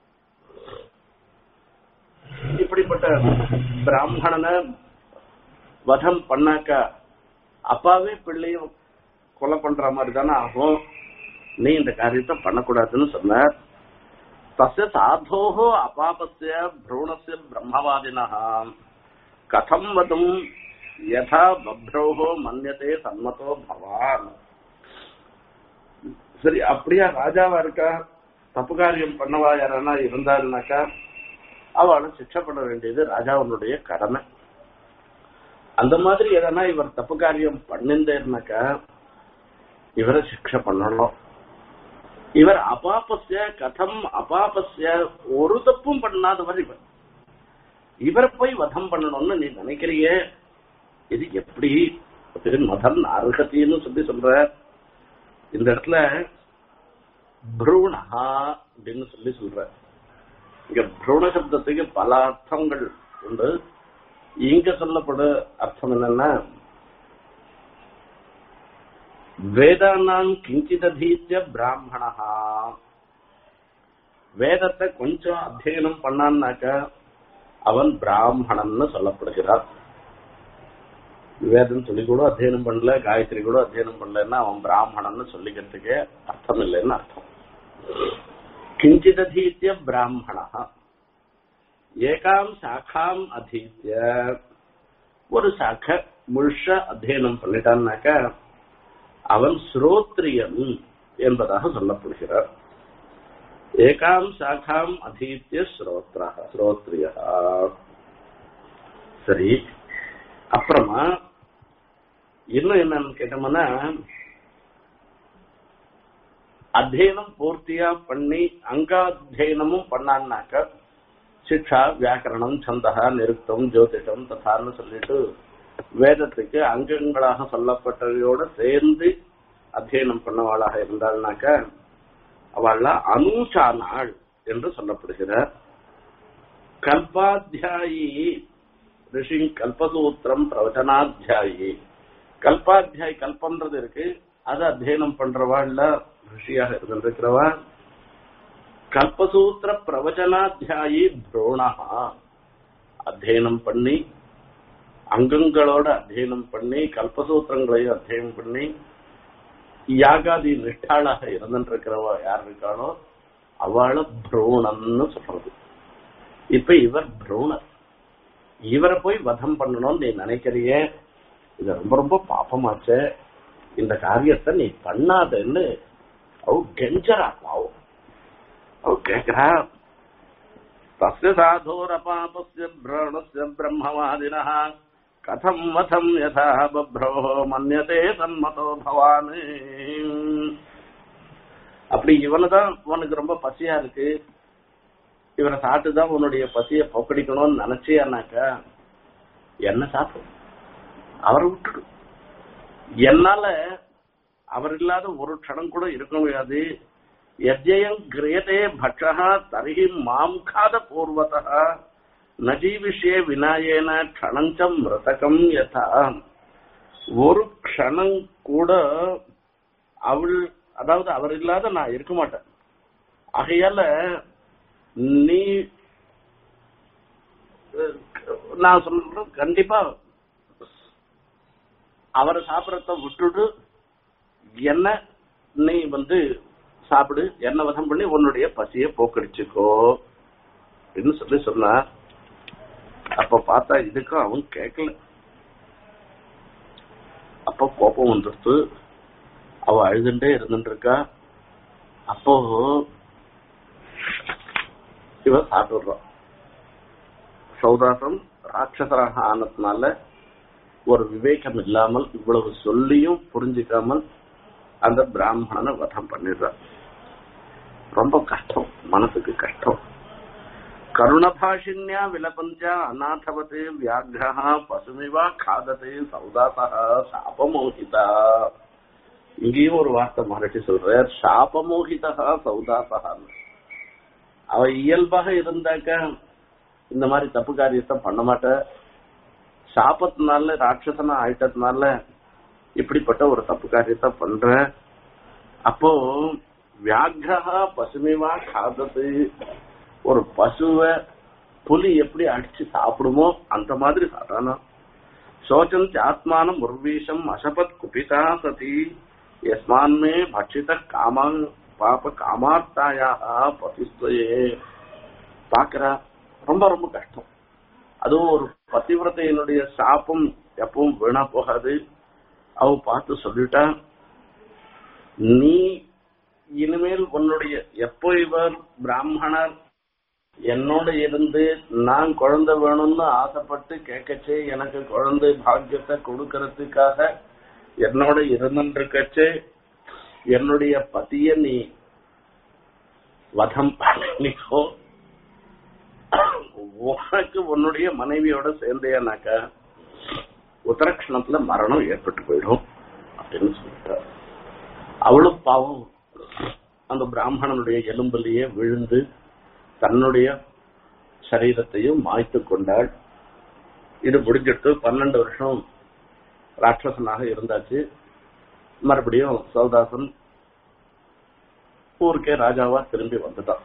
இப்படிப்பட்ட பிராமணனை வதம் பண்ணாக்கா அப்பாவே பிள்ளையும் கொலை பண்ற மாதிரி தானே ஆகும் நீ இந்த காரியத்தை பண்ணக்கூடாதுன்னு சொன்னார் தஸ்ய சாதோஹோ அபாபஸ்ய ப்ரூணஸ்ய பிரம்மவாதினா கதம் வதும் யதா பப்ரோஹோ மன்யதே சம்மதோ பவான் சரி அப்படியா ராஜாவா இருக்கா தப்பு காரியம் பண்ணவா யாரானா இருந்தாருனாக்கா அவளை சிக்ஷை பண்ண வேண்டியது ராஜாவனுடைய கடமை அந்த மாதிரி எதனா இவர் தப்பு காரியம் பண்ணிருந்தேர்னாக்கா இவரை சிக்ஷை பண்ணணும் இவர் அபாபஸ்ய கதம் அபாபஸ்ய ஒரு தப்பும் பண்ணாதவர் இவர் இவரை போய் வதம் பண்ணணும்னு நீ நினைக்கிறியே இது எப்படி அப்படின்னு மதம் அருகத்தின்னு சொல்லி சொல்ற இந்த இடத்துல புரூணஹா அப்படின்னு சொல்லி சொல்ற இங்க புரூண சப்தத்துக்கு பல அர்த்தங்கள் உண்டு இங்க சொல்லப்படும் அர்த்தம் என்னன்னா வேதானாம் கிஞ்சிதீத்திய பிராமணா வேதத்தை கொஞ்சம் அத்தியனம் பண்ணான்னாக்க அவன் பிராமணன்னு சொல்லப்படுகிறான் வேதம் சொல்லி கூட அத்தியனம் பண்ணல காயத்ரி கூட அத்தியனம் பண்ணலன்னா அவன் பிராமணன்னு சொல்லிக்கிறதுக்கே அர்த்தம் இல்லைன்னு அர்த்தம் கிஞ்சிதீத்திய பிராமணா ஏகாம் சாக்காம் அதீத்திய ஒரு சாக்க முழுஷ அத்தியனம் பண்ணிட்டான்னாக்க அவன் ஸ்ரோத்ரியன் என்பதாக சொல்லப்படுகிறார் ஏகாம் சாக்காம் அதீத்திய ஸ்ரோத்ரா ஸ்ரோத்ரிய சரி அப்புறமா இன்னும் என்னன்னு கேட்டோம்னா அத்தியனம் பூர்த்தியா பண்ணி அங்காத்தியனமும் பண்ணான்னாக்க சிக்ஷா வியாக்கரணம் சந்தகா நிருக்தம் ஜோதிடம் ததான்னு சொல்லிட்டு வேதத்துக்கு அங்கங்களாக சொல்லப்பட்டவையோட சேர்ந்து அத்தியனம் பண்ணவாளாக இருந்தாள்னாக்க அவள் அனூசானாள் என்று சொல்லப்படுகிறார் கல்பாத்தியாயி ரிஷி கல்பசூத்திரம் பிரவச்சனாத்தியாயி கல்பாத்தியாயி கல்பன்றது இருக்கு அது அத்தியனம் பண்றவாள்ல ரிஷியாக இருந்திருக்கிறவா கல்பசூத்திர பிரவச்சனாத்தியாயி துரோணா அத்தியனம் பண்ணி அங்கங்களோட அத்தியனம் பண்ணி கல்பசூத்திரங்களையும் அத்தியனம் பண்ணி யாகாதி நிஷ்டாளாக இருந்துருக்கிறவ யார் இருக்காளோ அவளை புரோணன்னு சொல்றது இப்ப இவர் புரோணர் இவரை போய் வதம் பண்ணணும்னு நீ நினைக்கிறியே இது ரொம்ப ரொம்ப பாப்பமாச்சே இந்த காரியத்தை நீ பண்ணாதன்னு அவ கெஞ்சரா பாவம் அவ கேக்குறா தஸ்ய சாதோரபாபஸ்ய பிராணஸ்ய பிரம்மவாதினः கதம் வதம் யதா பப்ரோ மன்யதே தன்மதோ பவான் அப்படி இவனுதான் உனக்கு ரொம்ப பசியா இருக்கு இவனை சாப்பிட்டுதான் உன்னுடைய பசியை போக்கடிக்கணும்னு நினைச்சியானாக்கா என்ன சாப்பிடும் அவரை விட்டுடு என்னால அவர் இல்லாத ஒரு க்ஷணம் கூட இருக்க முடியாது யஜ்யம் கிரியதே பட்சா தரிகி மாம் காத பூர்வதா நஜீவிஷே வினாயேன க்ஷணஞ்சம் மிருதகம் யதா ஒரு க்ஷணம் கூட அவள் அதாவது அவர் இல்லாத நான் இருக்க மாட்டேன் ஆகையால நீ நான் சொல்றேன் கண்டிப்பா அவரை சாப்பிடறத விட்டுட்டு என்ன நீ வந்து சாப்பிடு என்ன வதம் பண்ணி உன்னுடைய பசிய போக்கடிச்சுக்கோ அப்படின்னு சொல்லி சொன்னா அப்ப பார்த்தா இதுக்கும் அவன் கேட்கல அப்ப கோபம் வந்துடுத்து அவ அழுதுண்டே இருந்துட்டு இருக்கா அப்போ இவ சாப்பிடுறான் சௌதாசம் ராட்சசராக ஆனதுனால ஒரு விவேகம் இல்லாமல் இவ்வளவு சொல்லியும் புரிஞ்சுக்காமல் அந்த பிராமணனை வதம் பண்ணிடுறான் ரொம்ப கஷ்டம் மனசுக்கு கஷ்டம் கருணபாஷின்யா விலபஞ்சா அநாதவத்து வியாகிரா பசுமிவா காதத்து சௌதாசா சாபமோகிதா இங்கேயும் ஒரு வார்த்தை மறட்டி சொல்ற சாபமோகிதா சௌதாசா அவ இயல்பாக இருந்தாக்க இந்த மாதிரி தப்பு காரியத்தை பண்ண மாட்ட சாபத்தினால ராட்சசனா ஆயிட்டதுனால இப்படிப்பட்ட ஒரு தப்பு காரியத்தை பண்ற அப்போ வியாகிரா பசுமைவா காதது ஒரு பசுவை புலி எப்படி அடிச்சு சாப்பிடுமோ அந்த மாதிரி சாப்பிடானா சோச்சம் ஆத்மானம் உர்வீஷம் அசபத் குபிதா சதி எஸ்மான்மே பட்சித காமா பாப காமார்த்தாயாக பதிஸ்தயே பாக்குறா ரொம்ப ரொம்ப கஷ்டம் அதுவும் ஒரு பதிவிரத்தையினுடைய சாப்பம் எப்பவும் வீணா போகாது அவ பார்த்து சொல்லிட்டா நீ இனிமேல் உன்னுடைய எப்போ இவர் பிராமணர் என்னோட இருந்து நான் குழந்தை வேணும்னு ஆசைப்பட்டு கேட்கச்சே எனக்கு குழந்தை பாக்கியத்தை கொடுக்கறதுக்காக என்னோட இருந்துருக்கச்சே என்னுடைய பத்திய நீ வதம் பண்ணிக்கோ உனக்கு உன்னுடைய மனைவியோட சேர்ந்தேனாக்கா உத்தரக்ஷணத்துல மரணம் ஏற்பட்டு போயிடும் அப்படின்னு சொல்லிட்டார் அவளும் பாவம் அந்த பிராமணனுடைய எலும்பிலேயே விழுந்து தன்னுடைய சரீரத்தையும் மாய்த்து கொண்டாள் இது முடிஞ்சிட்டு பன்னெண்டு வருஷம் ராட்சசனாக இருந்தாச்சு மறுபடியும் சௌதாசன் ஊருக்கே ராஜாவா திரும்பி வந்துட்டான்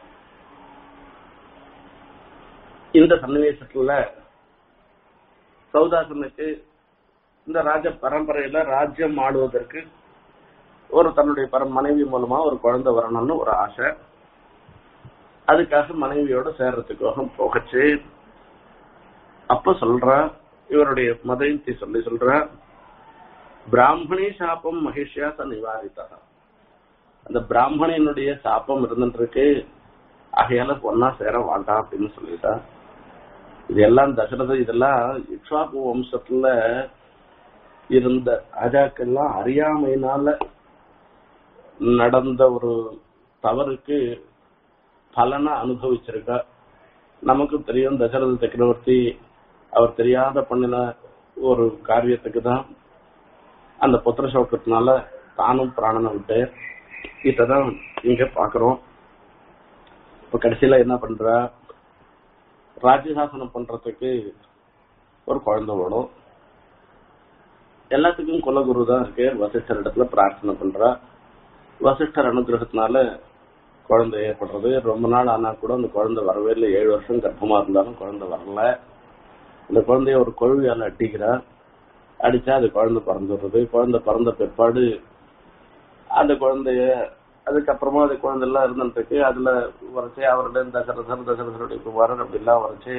இந்த சன்னிவேசத்துல சௌதாசனுக்கு இந்த ராஜ பரம்பரையில ராஜ்யம் ஆடுவதற்கு ஒரு தன்னுடைய பரம் மனைவி மூலமா ஒரு குழந்தை வரணும்னு ஒரு ஆசை அதுக்காக மனைவியோட சேர்றதுக்காக போகச்சு அப்ப சொல்ற இவருடைய மதயந்தி சொல்லி சொல்ற பிராமணி சாபம் மகிஷ்யாச நிவாரிதா அந்த பிராமணனுடைய சாபம் இருந்துருக்கு ஆகையால பொண்ணா சேர வேண்டாம் அப்படின்னு சொல்லிட்டா இது எல்லாம் தசரத இதெல்லாம் இக்ஷாக்கு வம்சத்துல இருந்த ராஜாக்கெல்லாம் அறியாமையினால நடந்த ஒரு தவறுக்கு பலனை அனுபவிச்சிருக்கா நமக்கு தெரியும் தசரத சக்கரவர்த்தி அவர் தெரியாத பண்ணின ஒரு காரியத்துக்கு தான் அந்த புத்திர சோக்கத்தினால தானும் பிராணனை விட்டு இதான் இங்க பாக்குறோம் இப்ப கடைசியில என்ன பண்றா ராஜ்யசாசனம் பண்றதுக்கு ஒரு குழந்தை வேணும் எல்லாத்துக்கும் குலகுரு தான் இருக்கு வசிஷ்டர் இடத்துல பிரார்த்தனை பண்றா வசிஷ்டர் அனுகிரகத்தினால குழந்தை ஏற்படுறது ரொம்ப நாள் ஆனா கூட அந்த குழந்தை வரவே இல்லை ஏழு வருஷம் கர்ப்பமா இருந்தாலும் குழந்தை வரல அந்த குழந்தைய ஒரு கொழுவியால அடிக்கிறா அடிச்சா அது குழந்தை பிறந்துடுறது குழந்தை பிறந்த பிற்பாடு அந்த குழந்தைய அதுக்கப்புறமா அது குழந்தை எல்லாம் இருந்துருக்கு அதுல வரைச்சு அவருடைய தசரதர் தசரதருடைய குமாரன் அப்படிலாம் வரைச்சு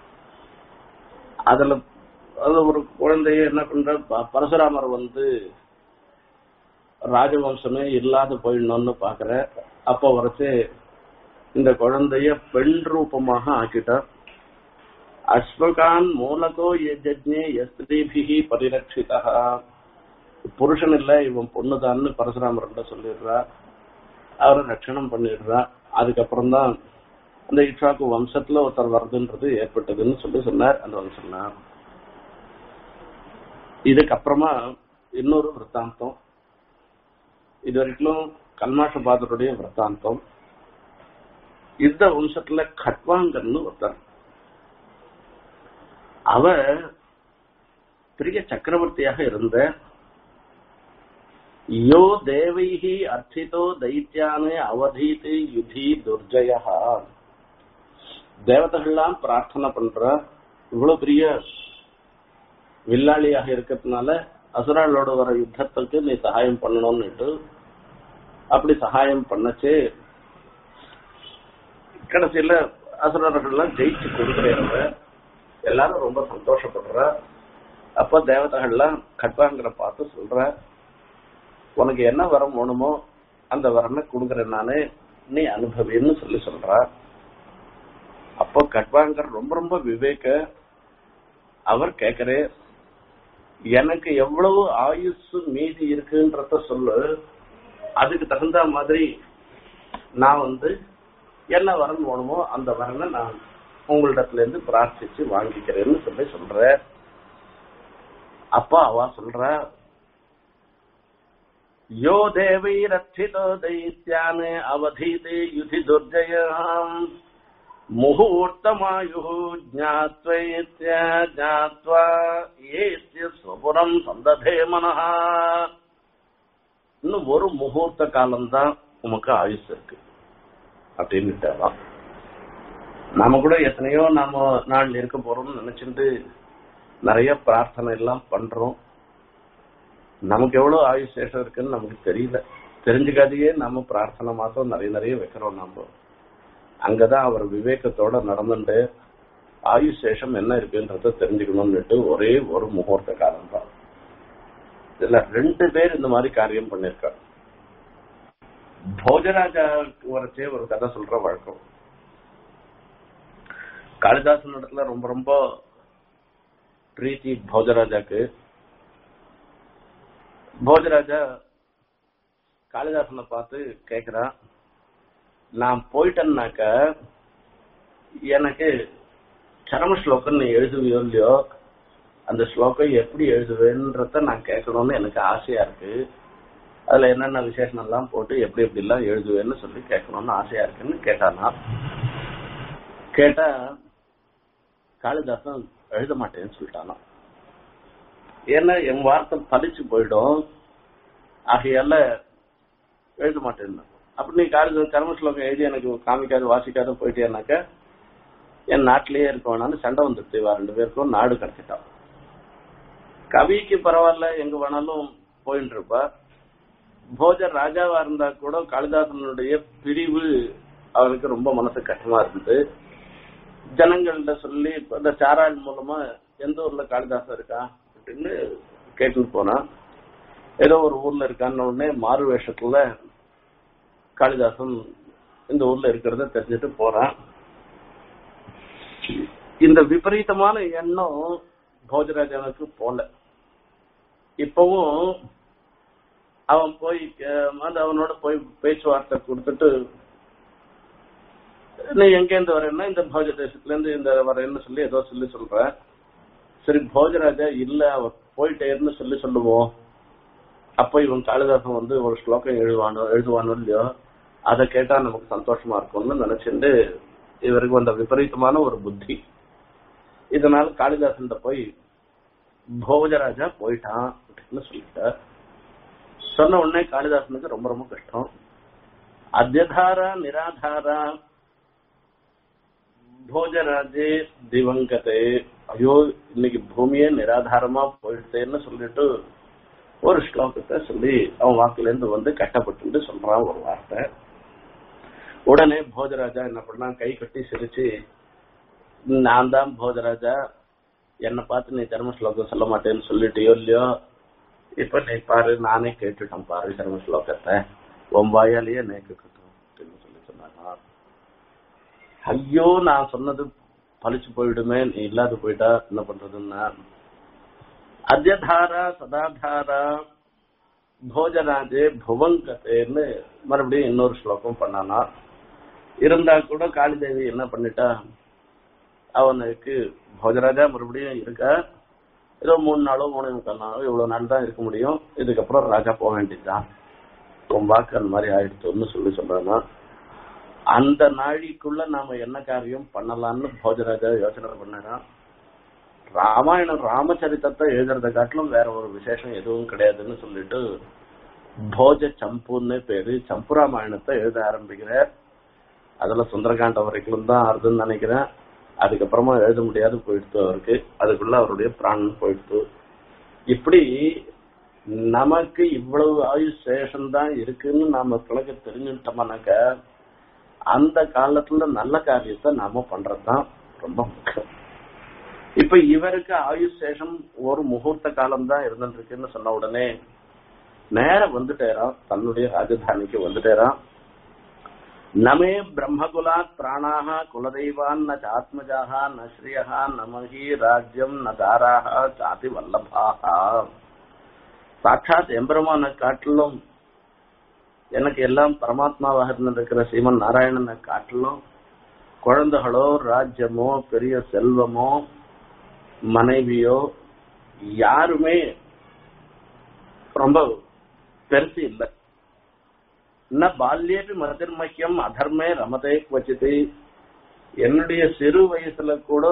அதுல அது ஒரு குழந்தைய என்ன பண்ற ப- பரசுராமர் வந்து ராஜவம்சமே இல்லாத போயிடணும்னு பாக்குற அப்ப வரைச்சு இந்த குழந்தைய பெண் ரூபமாக ஆக்கிட்டார் அஸ்வகான் மூலகோ யஜ்ஞே எஸ்திரிபிகி பரிரட்சிதா புருஷன் இல்ல இவன் பொண்ணுதான்னு பரசுராமர்கிட்ட சொல்லிடுறா அவரை ரட்சணம் பண்ணிடுறா அதுக்கப்புறம் தான் அந்த இக்ஷாக்கு வம்சத்துல ஒருத்தர் வருதுன்றது ஏற்பட்டதுன்னு சொல்லி சொன்னார் அந்த வம்சம்னார் இதுக்கப்புறமா இன்னொரு விற்த்தாந்தம் இது வரைக்கும் கல்மாஷ பாதருடைய விற்த்தாந்தம் இந்த வம்சத்துல கட்வாங்கன்னு ஒருத்தர் அவ பெரிய சக்கரவர்த்தியாக இருந்த யோ தேவைஹி அர்ச்சிதோ தைத்தியானே அவதீதி யுதி துர்ஜயா தேவதைகள்லாம் பிரார்த்தனை பண்ற இவ்வளவு பெரிய வில்லாளியாக இருக்கிறதுனால அசுராளோட வர யுத்தத்துக்கு நீ சகாயம் பண்ணணும்னுட்டு அப்படி சகாயம் பண்ணச்சு கடைசியில அசுரர்கள்லாம் ஜெயிச்சு கொடுக்குறவங்க எல்லாரும் ரொம்ப சந்தோஷப்படுற அப்ப தேவதைகள்லாம் கட்வாங்கிற பார்த்து சொல்ற உனக்கு என்ன வரம் வேணுமோ அந்த வரனை கொடுக்குறேன் நானு நீ அனுபவின்னு சொல்லி சொல்ற அப்போ கட்வாங்கர் ரொம்ப ரொம்ப விவேக அவர் கேக்குறே எனக்கு எவ்வளவு ஆயுசு மீதி இருக்குன்றத சொல்லு அதுக்கு தகுந்த மாதிரி நான் வந்து என்ன வரன் வேணுமோ அந்த வரனை நான் உங்களிடத்துல இருந்து பிரார்த்திச்சு வாங்கிக்கிறேன்னு சொல்லி சொல்ற அப்பா அவ சொல்ற யோ தேவைரட்சிதோ தைத்யான் அவதீதே யுதி துர்ஜயாம் முகூர்த்தமாயு ஜாத்வைத்ய ஜாத்வா ஏத்ய ஸ்வபுரம் சந்ததே மனஹா இன்னும் ஒரு முகூர்த்த காலம்தான் உமக்கு ஆயுஸ் இருக்கு அப்படின்னுட்டாராம் நாம கூட எத்தனையோ நாம நாள் இருக்க போறோம்னு நினைச்சிட்டு நிறைய பிரார்த்தனை எல்லாம் பண்றோம் நமக்கு எவ்வளவு ஆயுஷ் சேஷம் இருக்குன்னு நமக்கு தெரியல தெரிஞ்சுக்காதையே நாம பிரார்த்தனை மாசம் நிறைய நிறைய வைக்கிறோம் நாம அங்கதான் அவர் விவேகத்தோட நடந்துட்டு ஆயுஷ் சேஷம் என்ன இருக்குன்றத தெரிஞ்சுக்கணும்னுட்டு ஒரே ஒரு முகூர்த்த காலம் தான் இதுல ரெண்டு பேர் இந்த மாதிரி காரியம் பண்ணிருக்காங்க போஜராஜா வரைச்சே ஒரு கதை சொல்ற வழக்கம் காளிதாசன் இடத்துல ரொம்ப ரொம்ப பிரீத்தி போஜராஜாக்கு போஜராஜா காளிதாசனை பார்த்து கேக்குறான் நான் போயிட்டேன்னாக்க எனக்கு சரம ஸ்லோகம் நீ எழுதுவியோ இல்லையோ அந்த ஸ்லோகம் எப்படி எழுதுவேன்றத நான் கேட்கணும்னு எனக்கு ஆசையா இருக்கு அதுல என்னென்ன விசேஷம் எல்லாம் போட்டு எப்படி எப்படி எல்லாம் எழுதுவேன்னு சொல்லி கேட்கணும்னு ஆசையா இருக்குன்னு கேட்டானா கேட்டா காளிதாசன் எழுத மாட்டேன்னு சொல்லிட்டானா ஏன்னா என் வார்த்தை பலிச்சு போயிடும் ஆகையால எழுத மாட்டேன் அப்ப நீ காலேஜ் கர்ம ஸ்லோகம் எழுதி எனக்கு காமிக்காது வாசிக்காத போயிட்டேனாக்க என் நாட்டிலேயே இருக்க வேணாம்னு சண்டை வந்துடுச்சு இவா ரெண்டு பேருக்கும் நாடு கிடைச்சிட்டான் கவிக்கு பரவாயில்ல எங்க வேணாலும் போயிட்டு இருப்பா போஜர் ராஜாவா இருந்தா கூட காளிதாசனுடைய பிரிவு அவருக்கு ரொம்ப மனசு கஷ்டமா இருந்தது ஜனங்கள்ட்ட சொல்லி இப்ப இந்த சாராள் மூலமா எந்த ஊர்ல காளிதாசன் இருக்கா அப்படின்னு கேட்டுட்டு போனான் ஏதோ ஒரு ஊர்ல இருக்கான்னு உடனே மாறு வேஷத்துல காளிதாசன் இந்த ஊர்ல இருக்கிறத தெரிஞ்சுட்டு போறான் இந்த விபரீதமான எண்ணம் போஜராஜனுக்கு போல இப்பவும் அவன் போய் அஹ், அது அவனோட போய் பேச்சுவார்த்தை கொடுத்துட்டு நீ எங்கேருந்து வரேன்னா இந்த போஜ தேசத்துல இருந்து இந்த வரேன்னு சொல்லி ஏதோ சொல்லி சொல்ற சரி போஜராஜா இல்ல அவ போயிட்டேன்னு சொல்லி சொல்லுவோம் அப்ப இவன் காளிதாசன் வந்து ஒரு ஸ்லோகம் எழுதுவானோ எழுதுவானோ இல்லையோ அதை கேட்டா நமக்கு சந்தோஷமா இருக்கும்னு நினைச்சிட்டு இவருக்கு வந்த விபரீதமான ஒரு புத்தி இதனால காளிதாசன் போய் போஜராஜா போயிட்டான் அப்படின்னு சொல்லிட்டார் சொன்ன உடனே காளிதாசனுக்கு ரொம்ப ரொம்ப கஷ்டம் அத்தியதாரா நிராதாரா போஜராஜே திவங்கதே ஐயோ இன்னைக்கு பூமியே நிராதாரமா போயிடுதேன்னு சொல்லிட்டு ஒரு ஸ்லோகத்தை சொல்லி அவன் வாக்குல இருந்து வந்து கட்டப்பட்டு சொல்றான் ஒரு வார்த்தை உடனே போஜராஜா என்ன பண்ணான் கை கட்டி சிரிச்சு நான் தான் போஜராஜா என்னை பார்த்து நீ தர்ம ஸ்லோகம் சொல்ல மாட்டேன்னு சொல்லிட்டியோ இல்லையோ இப்ப நீ பாரு நானே கேட்டுட்டேன் பாரு தர்ம ஸ்லோகத்தை உன் வாயாலேயே நீ கேட்கட்டும் அப்படின்னு சொல்லி சொன்னாங்க ஐயோ நான் சொன்னது பழிச்சு போயிடுமே நீ இல்லாத போயிட்டா என்ன பண்றதுன்னா அத்தியதாரா சதாதாரா போஜராஜே புவங்கத்தேன்னு மறுபடியும் இன்னொரு ஸ்லோகம் பண்ணானா இருந்தா கூட காளிதேவி என்ன பண்ணிட்டா அவனுக்கு போஜராஜா மறுபடியும் இருக்க ஏதோ மூணு நாளோ மூணு முக்கால் நாளோ இவ்வளவு நாள் தான் இருக்க முடியும் இதுக்கப்புறம் ராஜா போக வேண்டியதுதான் உன் வாக்கு அந்த மாதிரி ஆயிடுச்சுன்னு சொல்லி சொல்றானா அந்த நாழிக்குள்ள நாம என்ன காரியம் பண்ணலாம்னு போஜராஜா யோசனை பண்ணாராம் ராமாயணம் ராமச்சரித்தத்தை எழுதுறத காட்டிலும் வேற ஒரு விசேஷம் எதுவும் கிடையாதுன்னு சொல்லிட்டு போஜ சம்புன்னு பேரு சம்பு ராமாயணத்தை எழுத ஆரம்பிக்கிறார் அதுல சுந்தரகாண்டம் வரைக்கும் தான் ஆறுதுன்னு நினைக்கிறேன் அதுக்கப்புறமா எழுத முடியாது போயிடுத்து அவருக்கு அதுக்குள்ள அவருடைய பிராணன் போயிடுத்து இப்படி நமக்கு இவ்வளவு ஆயுஷ் சேஷம் தான் இருக்குன்னு நாம கிழக்கு தெரிஞ்சுட்டோம்னாக்க அந்த காலத்துல நல்ல காரியத்தை நாம பண்றதுதான் ரொம்ப முக்கியம் இப்ப இவருக்கு ஆயுஷ் சேஷம் ஒரு முகூர்த்த காலம் தான் இருந்துருக்குன்னு சொன்ன உடனே நேர வந்துட்டேராம் தன்னுடைய ராஜதானிக்கு வந்துட்டேராம் நமே பிரம்மகுலாத் பிராணாக குலதெய்வான் ந சாத்மஜாக ந ஸ்ரீயா நமகி ராஜ்யம் ந தாராக சாதி வல்லபாக சாட்சாத் எம்பெருமான காட்டிலும் எனக்கு எல்லாம் பரமாத்மாவாக இருந்திருக்கிற சீமன் நாராயணனை காட்டிலும் குழந்தைகளோ ராஜ்யமோ பெரிய செல்வமோ மனைவியோ யாருமே ரொம்ப பெருசு இல்லை ந பால்யேபி மதிர்மக்கியம் அதர்மே ரமதே குவச்சித்து என்னுடைய சிறு வயசுல கூட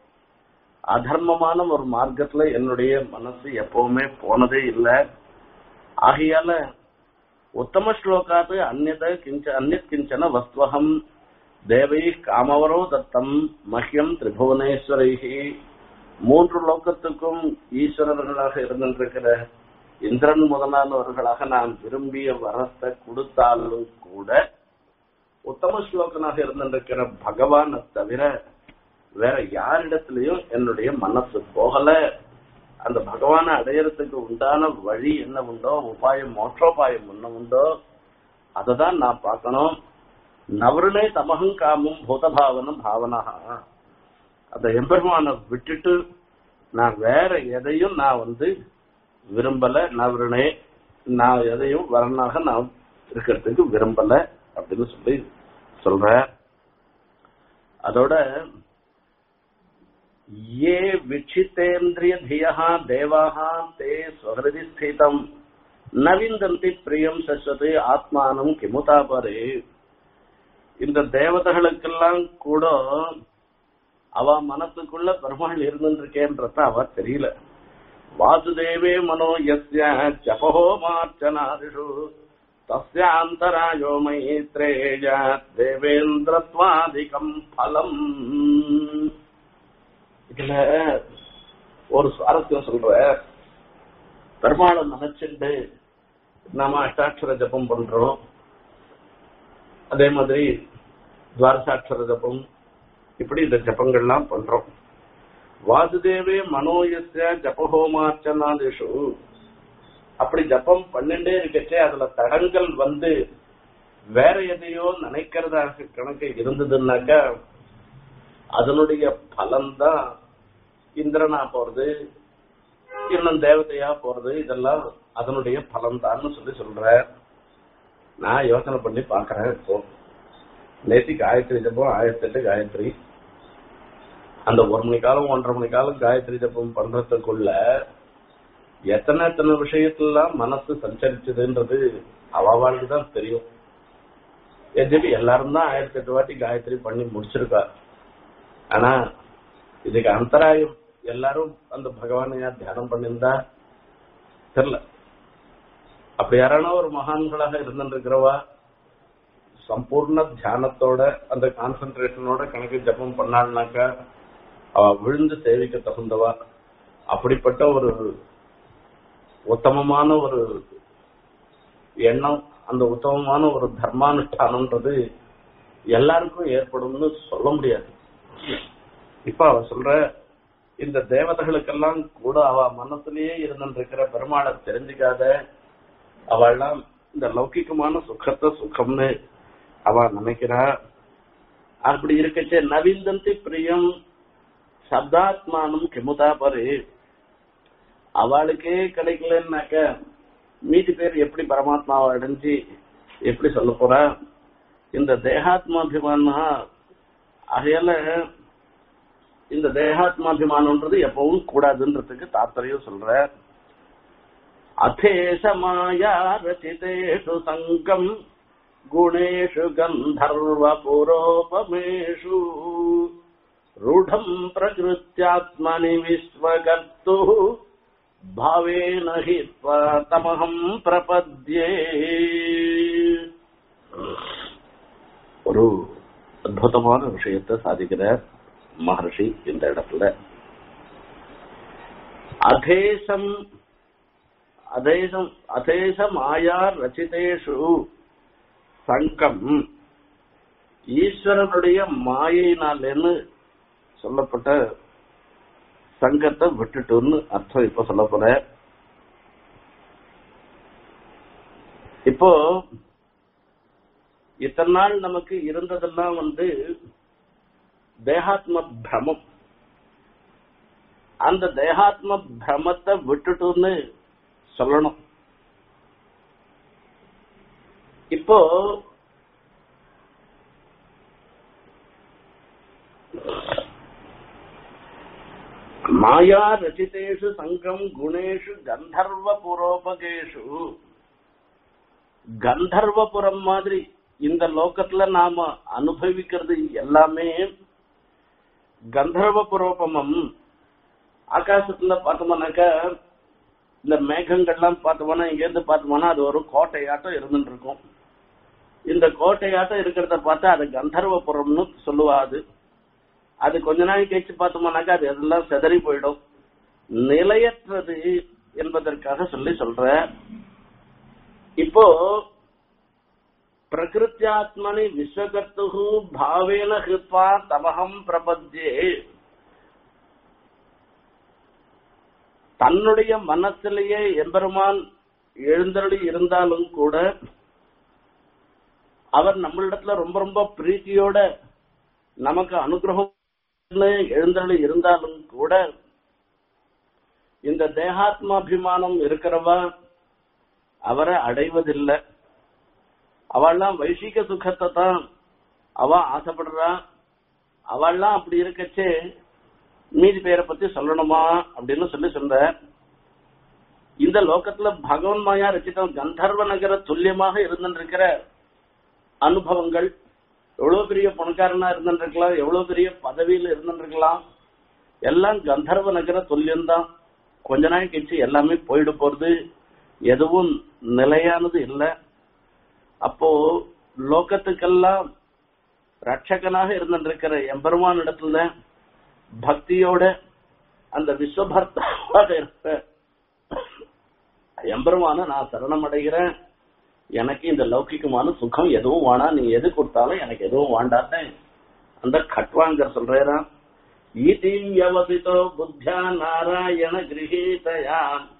அதர்மமான ஒரு மார்க்கத்துல என்னுடைய மனசு எப்பவுமே போனதே இல்லை ஆகையால உத்தம ஸ்லோகாத்து அந்நத கிஞ்ச அந்நித் கிஞ்சன வஸ்துவகம் தேவை காமவரோ தத்தம் மஹ்யம் திரிபுவனேஸ்வரைகி மூன்று லோகத்துக்கும் ஈஸ்வரர்களாக இருந்திருக்கிற இந்திரன் முதலானவர்களாக நான் விரும்பிய வரத்தை கொடுத்தாலும் கூட உத்தம ஸ்லோகனாக இருந்திருக்கிற பகவானை தவிர வேற யாரிடத்திலையும் என்னுடைய மனசு போகல அந்த பகவானை அடையறதுக்கு உண்டான வழி என்ன உண்டோ உபாயம் மோட்சோபாயம் என்ன உண்டோ அதை தான் நான் பார்க்கணும் நவருனே தமகம் காமும் பூதபாவனம் பாவனா அந்த எம்பெருமானை விட்டுட்டு நான் வேற எதையும் நான் வந்து விரும்பல நவருனே நான் எதையும் வரனாக நான் இருக்கிறதுக்கு விரும்பல அப்படின்னு சொல்லி சொல்ற அதோட ये विक्षितेन्द्रियधियः देवाः ते स्वहृदि स्थितम् न विन्दन्ति பிரியம் சஸ்வதே ஆத்மானம் கிமுதா பரே இந்த தேவதைகளுக்கெல்லாம் கூட அவ மனசுக்குள்ள பெருமாள் இருந்துருக்கேன்றத அவ தெரியல வாசுதேவே மனோ யஸ்ய ஜபஹோ மார்ச்சனாதிஷு தஸ்யாந்தராயோ மைத்ரேய தேவேந்திரத்வாதிகம் பலம் இதுல ஒரு சுவாரஸ்யம் சொல்ற பெருமாளை நினைச்சுட்டு நாம அஷ்டாட்சர ஜபம் பண்றோம் அதே மாதிரி துவாரசாட்சர ஜபம் இப்படி இந்த ஜபங்கள்லாம் பண்றோம் வாசுதேவே மனோயஸ்ய ஜபஹோமார்ச்சனாதிஷு அப்படி ஜபம் பண்ணிட்டே இருக்கச்சே அதுல தடங்கள் வந்து வேற எதையோ நினைக்கிறதாக கணக்கு இருந்ததுன்னாக்கா அதனுடைய பலன்தான் இந்திரனா போறது இன்னும் தேவதையா போறது இதெல்லாம் அதனுடைய பலன்தான்னு சொல்லி சொல்ற நான் யோசனை பண்ணி பாக்குறேன் இப்போ நேத்தி காயத்ரி ஜபம் ஆயிரத்தி எட்டு காயத்ரி அந்த ஒரு மணி காலம் ஒன்றரை மணி காலம் காயத்ரி ஜபம் பண்றதுக்குள்ள எத்தனை எத்தனை விஷயத்துலாம் மனசு சஞ்சரிச்சதுன்றது அவாவாளுக்கு தான் தெரியும் எதிரி எல்லாரும் தான் ஆயிரத்தி எட்டு வாட்டி காயத்ரி பண்ணி முடிச்சிருக்கா ஆனா இதுக்கு அந்தராயம் எல்லாரும் அந்த பகவானையா தியானம் பண்ணியிருந்தா தெரியல அப்படி யாரான ஒரு மகான்களாக இருந்துருக்கிறவா சம்பூர்ண தியானத்தோட அந்த கான்சென்ட்ரேஷனோட கணக்கு ஜபம் பண்ணாள்னாக்கா அவ விழுந்து சேவிக்க தகுந்தவா அப்படிப்பட்ட ஒரு உத்தமமான ஒரு எண்ணம் அந்த உத்தமமான ஒரு தர்மானுஷ்டானம்ன்றது எல்லாருக்கும் ஏற்படும்னு சொல்ல முடியாது இப்ப அவ சொல்ற இந்த தேவதைகளுக்கெல்லாம் கூட அவ மனசுலயே இருந்திருக்கிற பெருமாளை தெரிஞ்சுக்காத அவள்லாம் இந்த லௌகிகமான சுகத்தை சுகம்னு அவ நினைக்கிறா அப்படி இருக்கச்சே நவீந்தந்தி பிரியம் சப்தாத்மானம் கிமுதா பரு அவளுக்கே கிடைக்கலன்னாக்க மீதி பேர் எப்படி பரமாத்மாவை அடைஞ்சு எப்படி சொல்ல போறா இந்த தேகாத்மாபிமானா அகையால இந்த தேகாத்மாபிமானம்ன்றது எப்பவும் கூடாதுன்றதுக்கு தாத்பரியம் சொல்ற அத்தேஷ மாயா ரச்சிதேஷு சங்கம் குணேஷு கந்தர்வ புரோபமேஷு ரூಢம் பிரகிருத்தியாத்மனி விஸ்வகர்த்து பாவேன ஹி தமகம் பிரபத்யே ஒரு அற்புதமான விஷயத்தை சாதிக்கிறார் மகர்ஷி இந்த இடத்துல அதேசம் அதேசம் அதேச மாயா ரச்சிதேஷு சங்கம் ஈஸ்வரனுடைய மாயினாலேன்னு சொல்லப்பட்ட சங்கத்தை விட்டுட்டுன்னு அர்த்தம் இப்ப சொல்ல போற இப்போ இத்தனை நாள் நமக்கு இருந்ததெல்லாம் வந்து தேகாத்ம பிரமம் அந்த தேகாத்ம பிரமத்தை விட்டுட்டுன்னு சொல்லணும் இப்போ மாயா ரச்சிதேஷு சங்கம் குணேஷு கந்தர்வ புரோபகேஷு கந்தர்வபுரம் மாதிரி இந்த லோகத்துல நாம அனுபவிக்கிறது எல்லாமே கந்தர்வ புரோபமம் ஆகாசத்துல பார்த்தோம்னாக்கா இந்த மேகங்கள்லாம் பார்த்தோம்னா இங்க இருந்து பார்த்தோம்னா அது ஒரு கோட்டையாட்டம் இருந்துட்டு இருக்கும் இந்த கோட்டையாட்டம் இருக்கிறத பார்த்தா அது கந்தர்வபுரம்னு சொல்லுவா அது அது கொஞ்ச நாள் கழிச்சு பார்த்தோம்னாக்கா அது எல்லாம் செதறி போயிடும் நிலையற்றது என்பதற்காக சொல்லி சொல்ற இப்போ பிரகிருத்தியாத்மனி விஸ்வகர்த்து பாவேன ஹிருத்வா தமகம் பிரபத்யே தன்னுடைய மனசிலேயே எம்பெருமான் எழுந்தருளி இருந்தாலும் கூட அவர் நம்மளிடத்துல ரொம்ப ரொம்ப பிரீத்தியோட நமக்கு அனுகிரகம் எழுந்தருளி இருந்தாலும் கூட இந்த தேகாத்மாபிமானம் இருக்கிறவா அவரை அடைவதில்லை அவள்லாம் வைசிக சுகத்தை தான் அவ ஆசைப்படுறா அவள்லாம் அப்படி இருக்கச்சே மீதி பேரை பத்தி சொல்லணுமா அப்படின்னு சொல்லி சொன்ன இந்த லோகத்துல பகவன் மாயா ரச்சிதம் கந்தர்வ நகர துல்லியமாக இருந்திருக்கிற அனுபவங்கள் எவ்வளவு பெரிய பணக்காரனா இருந்திருக்கலாம் எவ்வளவு பெரிய பதவியில இருந்திருக்கலாம் எல்லாம் கந்தர்வ நகர துல்லியம்தான் கொஞ்ச நாள் கழிச்சு எல்லாமே போயிட போறது எதுவும் நிலையானது இல்லை அப்போ லோகத்துக்கெல்லாம் ரட்சகனாக இருந்திருக்கிற எம்பெருமான் இடத்துல பக்தியோட அந்த விஸ்வபர்த்தாவாக இருக்க எம்பெருமான நான் சரணம் அடைகிறேன் எனக்கு இந்த லௌகிகமான சுகம் எதுவும் வேணா நீ எது கொடுத்தாலும் எனக்கு எதுவும் வேண்டான்னு அந்த கட்வாங்கர் சொல்றாராம் ஈதிவியவசிதோ புத்தியா நாராயண கிரகீதயா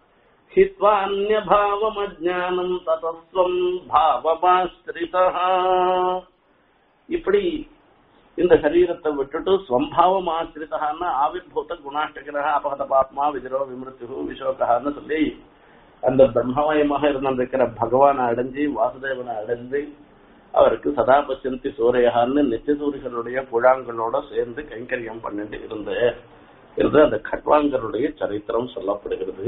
ஹித்வான்யபாவமஜானம் ததஸ்வம் பாவமாஸ்திரிதா இப்படி இந்த சரீரத்தை விட்டுட்டு ஸ்வம்பாவம் ஆசிரிதான்னு ஆவிர்பூத குணாஷ்டகிரக அபகத பாத்மா விஜரோ விமிருத்து விசோகான்னு சொல்லி அந்த பிரம்மமயமாக இருந்திருக்கிற பகவானை அடைஞ்சு வாசுதேவனை அடைஞ்சு அவருக்கு சதா பசந்தி சூரையான்னு நித்தியசூரிகளுடைய புழாங்களோட சேர்ந்து கைங்கரியம் பண்ணிட்டு இருந்த என்று அந்த கட்வாங்கருடைய சரித்திரம் சொல்லப்படுகிறது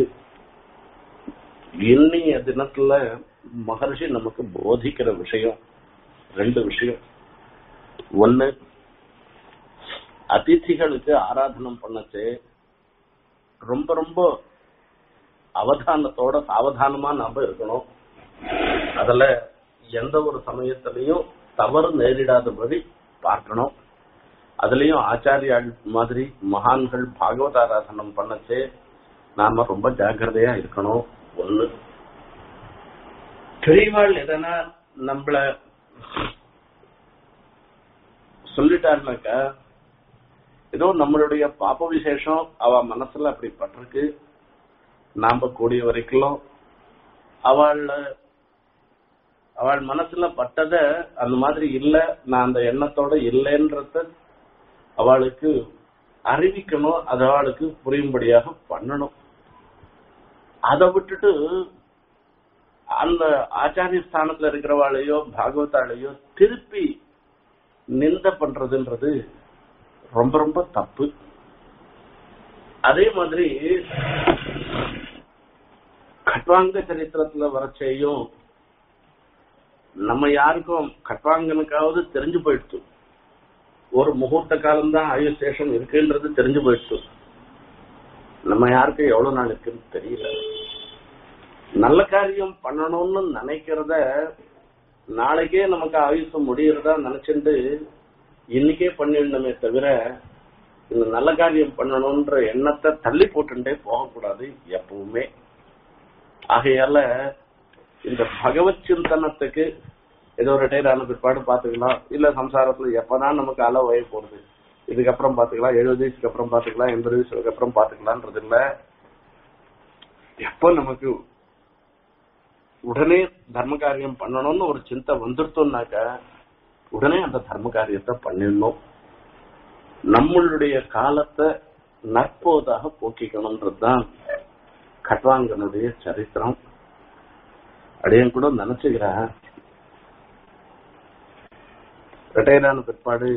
இன்னைய தினத்துல மகர்ஷி நமக்கு போதிக்கிற விஷயம் ரெண்டு விஷயம் ஒண்ணு அதிதிகளுக்கு ஆராதனம் பண்ணச்சு ரொம்ப ரொம்ப அவதானத்தோட சாவதானமா நாம இருக்கணும் அதுல எந்த ஒரு சமயத்திலையும் தவறு நேரிடாதபடி பார்க்கணும் அதுலயும் ஆச்சாரியாள் மாதிரி மகான்கள் பாகவத ஆராதனம் பண்ணச்சே நாம ரொம்ப ஜாக்கிரதையா இருக்கணும் ஒண்ணு பெரியவாள் எதனா நம்மள சொல்லிட்டாருனாக்கா ஏதோ நம்மளுடைய பாப்ப விசேஷம் அவ மனசுல அப்படி பட்டிருக்கு நாம கூடிய வரைக்கும் அவள் அவள் மனசுல பட்டத அந்த மாதிரி இல்ல நான் அந்த எண்ணத்தோட இல்லைன்றத அவளுக்கு அறிவிக்கணும் அது அவளுக்கு புரியும்படியாக பண்ணணும் அதை விட்டுட்டு அந்த ஆச்சாரிய ஸ்தானத்துல இருக்கிறவாளையோ பாகவதாளையோ திருப்பி நிந்த பண்றதுன்றது ரொம்ப ரொம்ப தப்பு அதே மாதிரி கட்வாங்க சரித்திரத்துல வர செய்யும் நம்ம யாருக்கும் கட்வாங்கனுக்காவது தெரிஞ்சு போயிடுச்சு ஒரு முகூர்த்த காலம் தான் ஆயுஷ் சேஷம் இருக்குன்றது தெரிஞ்சு போயிடுச்சு நம்ம யாருக்கும் எவ்வளவு நாள் இருக்குன்னு தெரியல நல்ல காரியம் பண்ணணும்னு நினைக்கிறத நாளைக்கே நமக்கு ஆயுசம் முடியறதா நினைச்சுட்டு இன்னைக்கே பண்ணிடணுமே தவிர இந்த நல்ல காரியம் பண்ணணும்ன்ற எண்ணத்தை தள்ளி போட்டுட்டே போகக்கூடாது எப்பவுமே ஆகையால இந்த பகவத் சிந்தனத்துக்கு ஏதோ ரிட்டையர் ஆன பிற்பாடு பாத்துக்கலாம் இல்ல சம்சாரத்துல எப்பதான் நமக்கு அள வய போறது இதுக்கப்புறம் பாத்துக்கலாம் எழுபது வயசுக்கு அப்புறம் பாத்துக்கலாம் எண்பது வயசுக்கு அப்புறம் பாத்துக்கலாம்ன்றது இல்ல எப்ப நமக்கு உடனே தர்ம காரியம் பண்ணணும்னு ஒரு சிந்தை வந்துருத்தோம்னாக்க உடனே அந்த தர்ம காரியத்தை பண்ணிடணும் நம்மளுடைய காலத்தை நற்போதாக போக்கிக்கணும்ன்றதுதான் கட்வாங்கனுடைய சரித்திரம் அடையன் கூட நினைச்சுக்கிறேன் ரிட்டையர் ஆன பிற்பாடு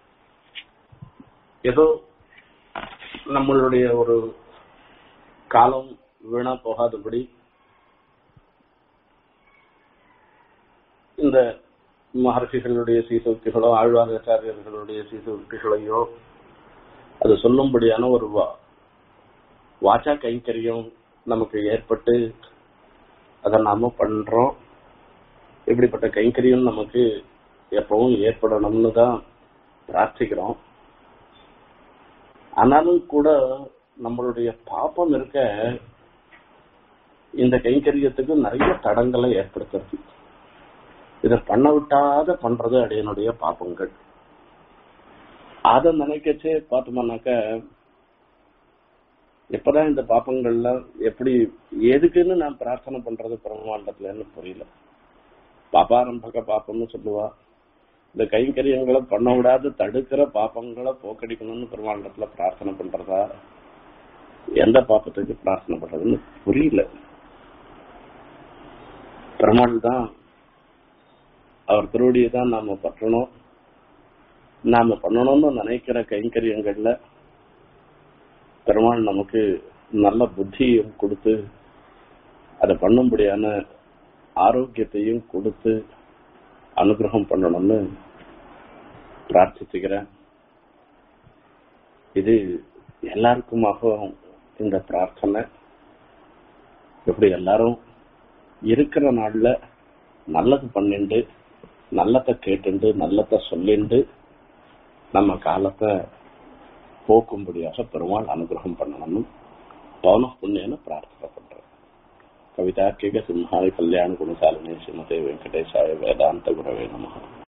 ஏதோ நம்மளுடைய ஒரு காலம் வீணா போகாதபடி இந்த மகர்ஷிகளுடைய சீசோக்திகளோ ஆழ்வாராச்சாரியர்களுடைய சீசோக்திகளையோ அது சொல்லும்படியான ஒரு வா- வாச்சா கைங்கரியம் நமக்கு ஏற்பட்டு அதை நாம பண்றோம் இப்படிப்பட்ட கைங்கரியம் நமக்கு எப்பவும் ஏற்படணும்னு தான் பிரார்த்திக்கிறோம் ஆனாலும் கூட நம்மளுடைய பாப்பம் இருக்க இந்த கைங்கரியத்துக்கு நிறைய தடங்களை ஏற்படுத்துறது இதை பண்ண விட்டாத பண்றது அடையனுடைய பாப்பங்கள் அத நினைக்கச்சே பார்த்தோம்னாக்க எப்பதான் இந்த பாப்பங்கள்லாம் எப்படி எதுக்குன்னு நான் பிரார்த்தனை பண்றது பிரம்மாண்டத்துலன்னு புரியல பாபாரம்பக பாப்பம்னு சொல்லுவா இந்த கைங்கரியங்களை பண்ண விடாது தடுக்கிற பாப்பங்களை போக்கடிக்கணும்னு பிரம்மாண்டத்துல பிரார்த்தனை பண்றதா எந்த பாப்பத்துக்கு பிரார்த்தனை பண்றதுன்னு புரியல பெருமாள் தான் அவர் திருவடியை தான் நாம பற்றணும் நாம பண்ணணும்னு நினைக்கிற கைங்கரியங்கள்ல பெருமாள் நமக்கு நல்ல புத்தியும் கொடுத்து அதை பண்ணும்படியான ஆரோக்கியத்தையும் கொடுத்து அனுகிரகம் பண்ணணும்னு பிரார்த்திச்சுக்கிறேன் இது எல்லாருக்குமாக இந்த பிரார்த்தனை எப்படி எல்லாரும் இருக்கிற நாள்ல நல்லது பண்ணிண்டு நல்லதை கேட்டுண்டு நல்லதை சொல்லிண்டு நம்ம காலத்தை போக்கும்படியாக பெருமாள் அனுகிரகம் பண்ணணும்னு பவன புண்ணியன்னு பிரார்த்தனை பண்றேன் கவிதார்க்கிக சிம்ஹாரி கல்யாண குணசாலினி ஸ்ரீமதே வெங்கடேசாய வேதாந்த குரவே நமகா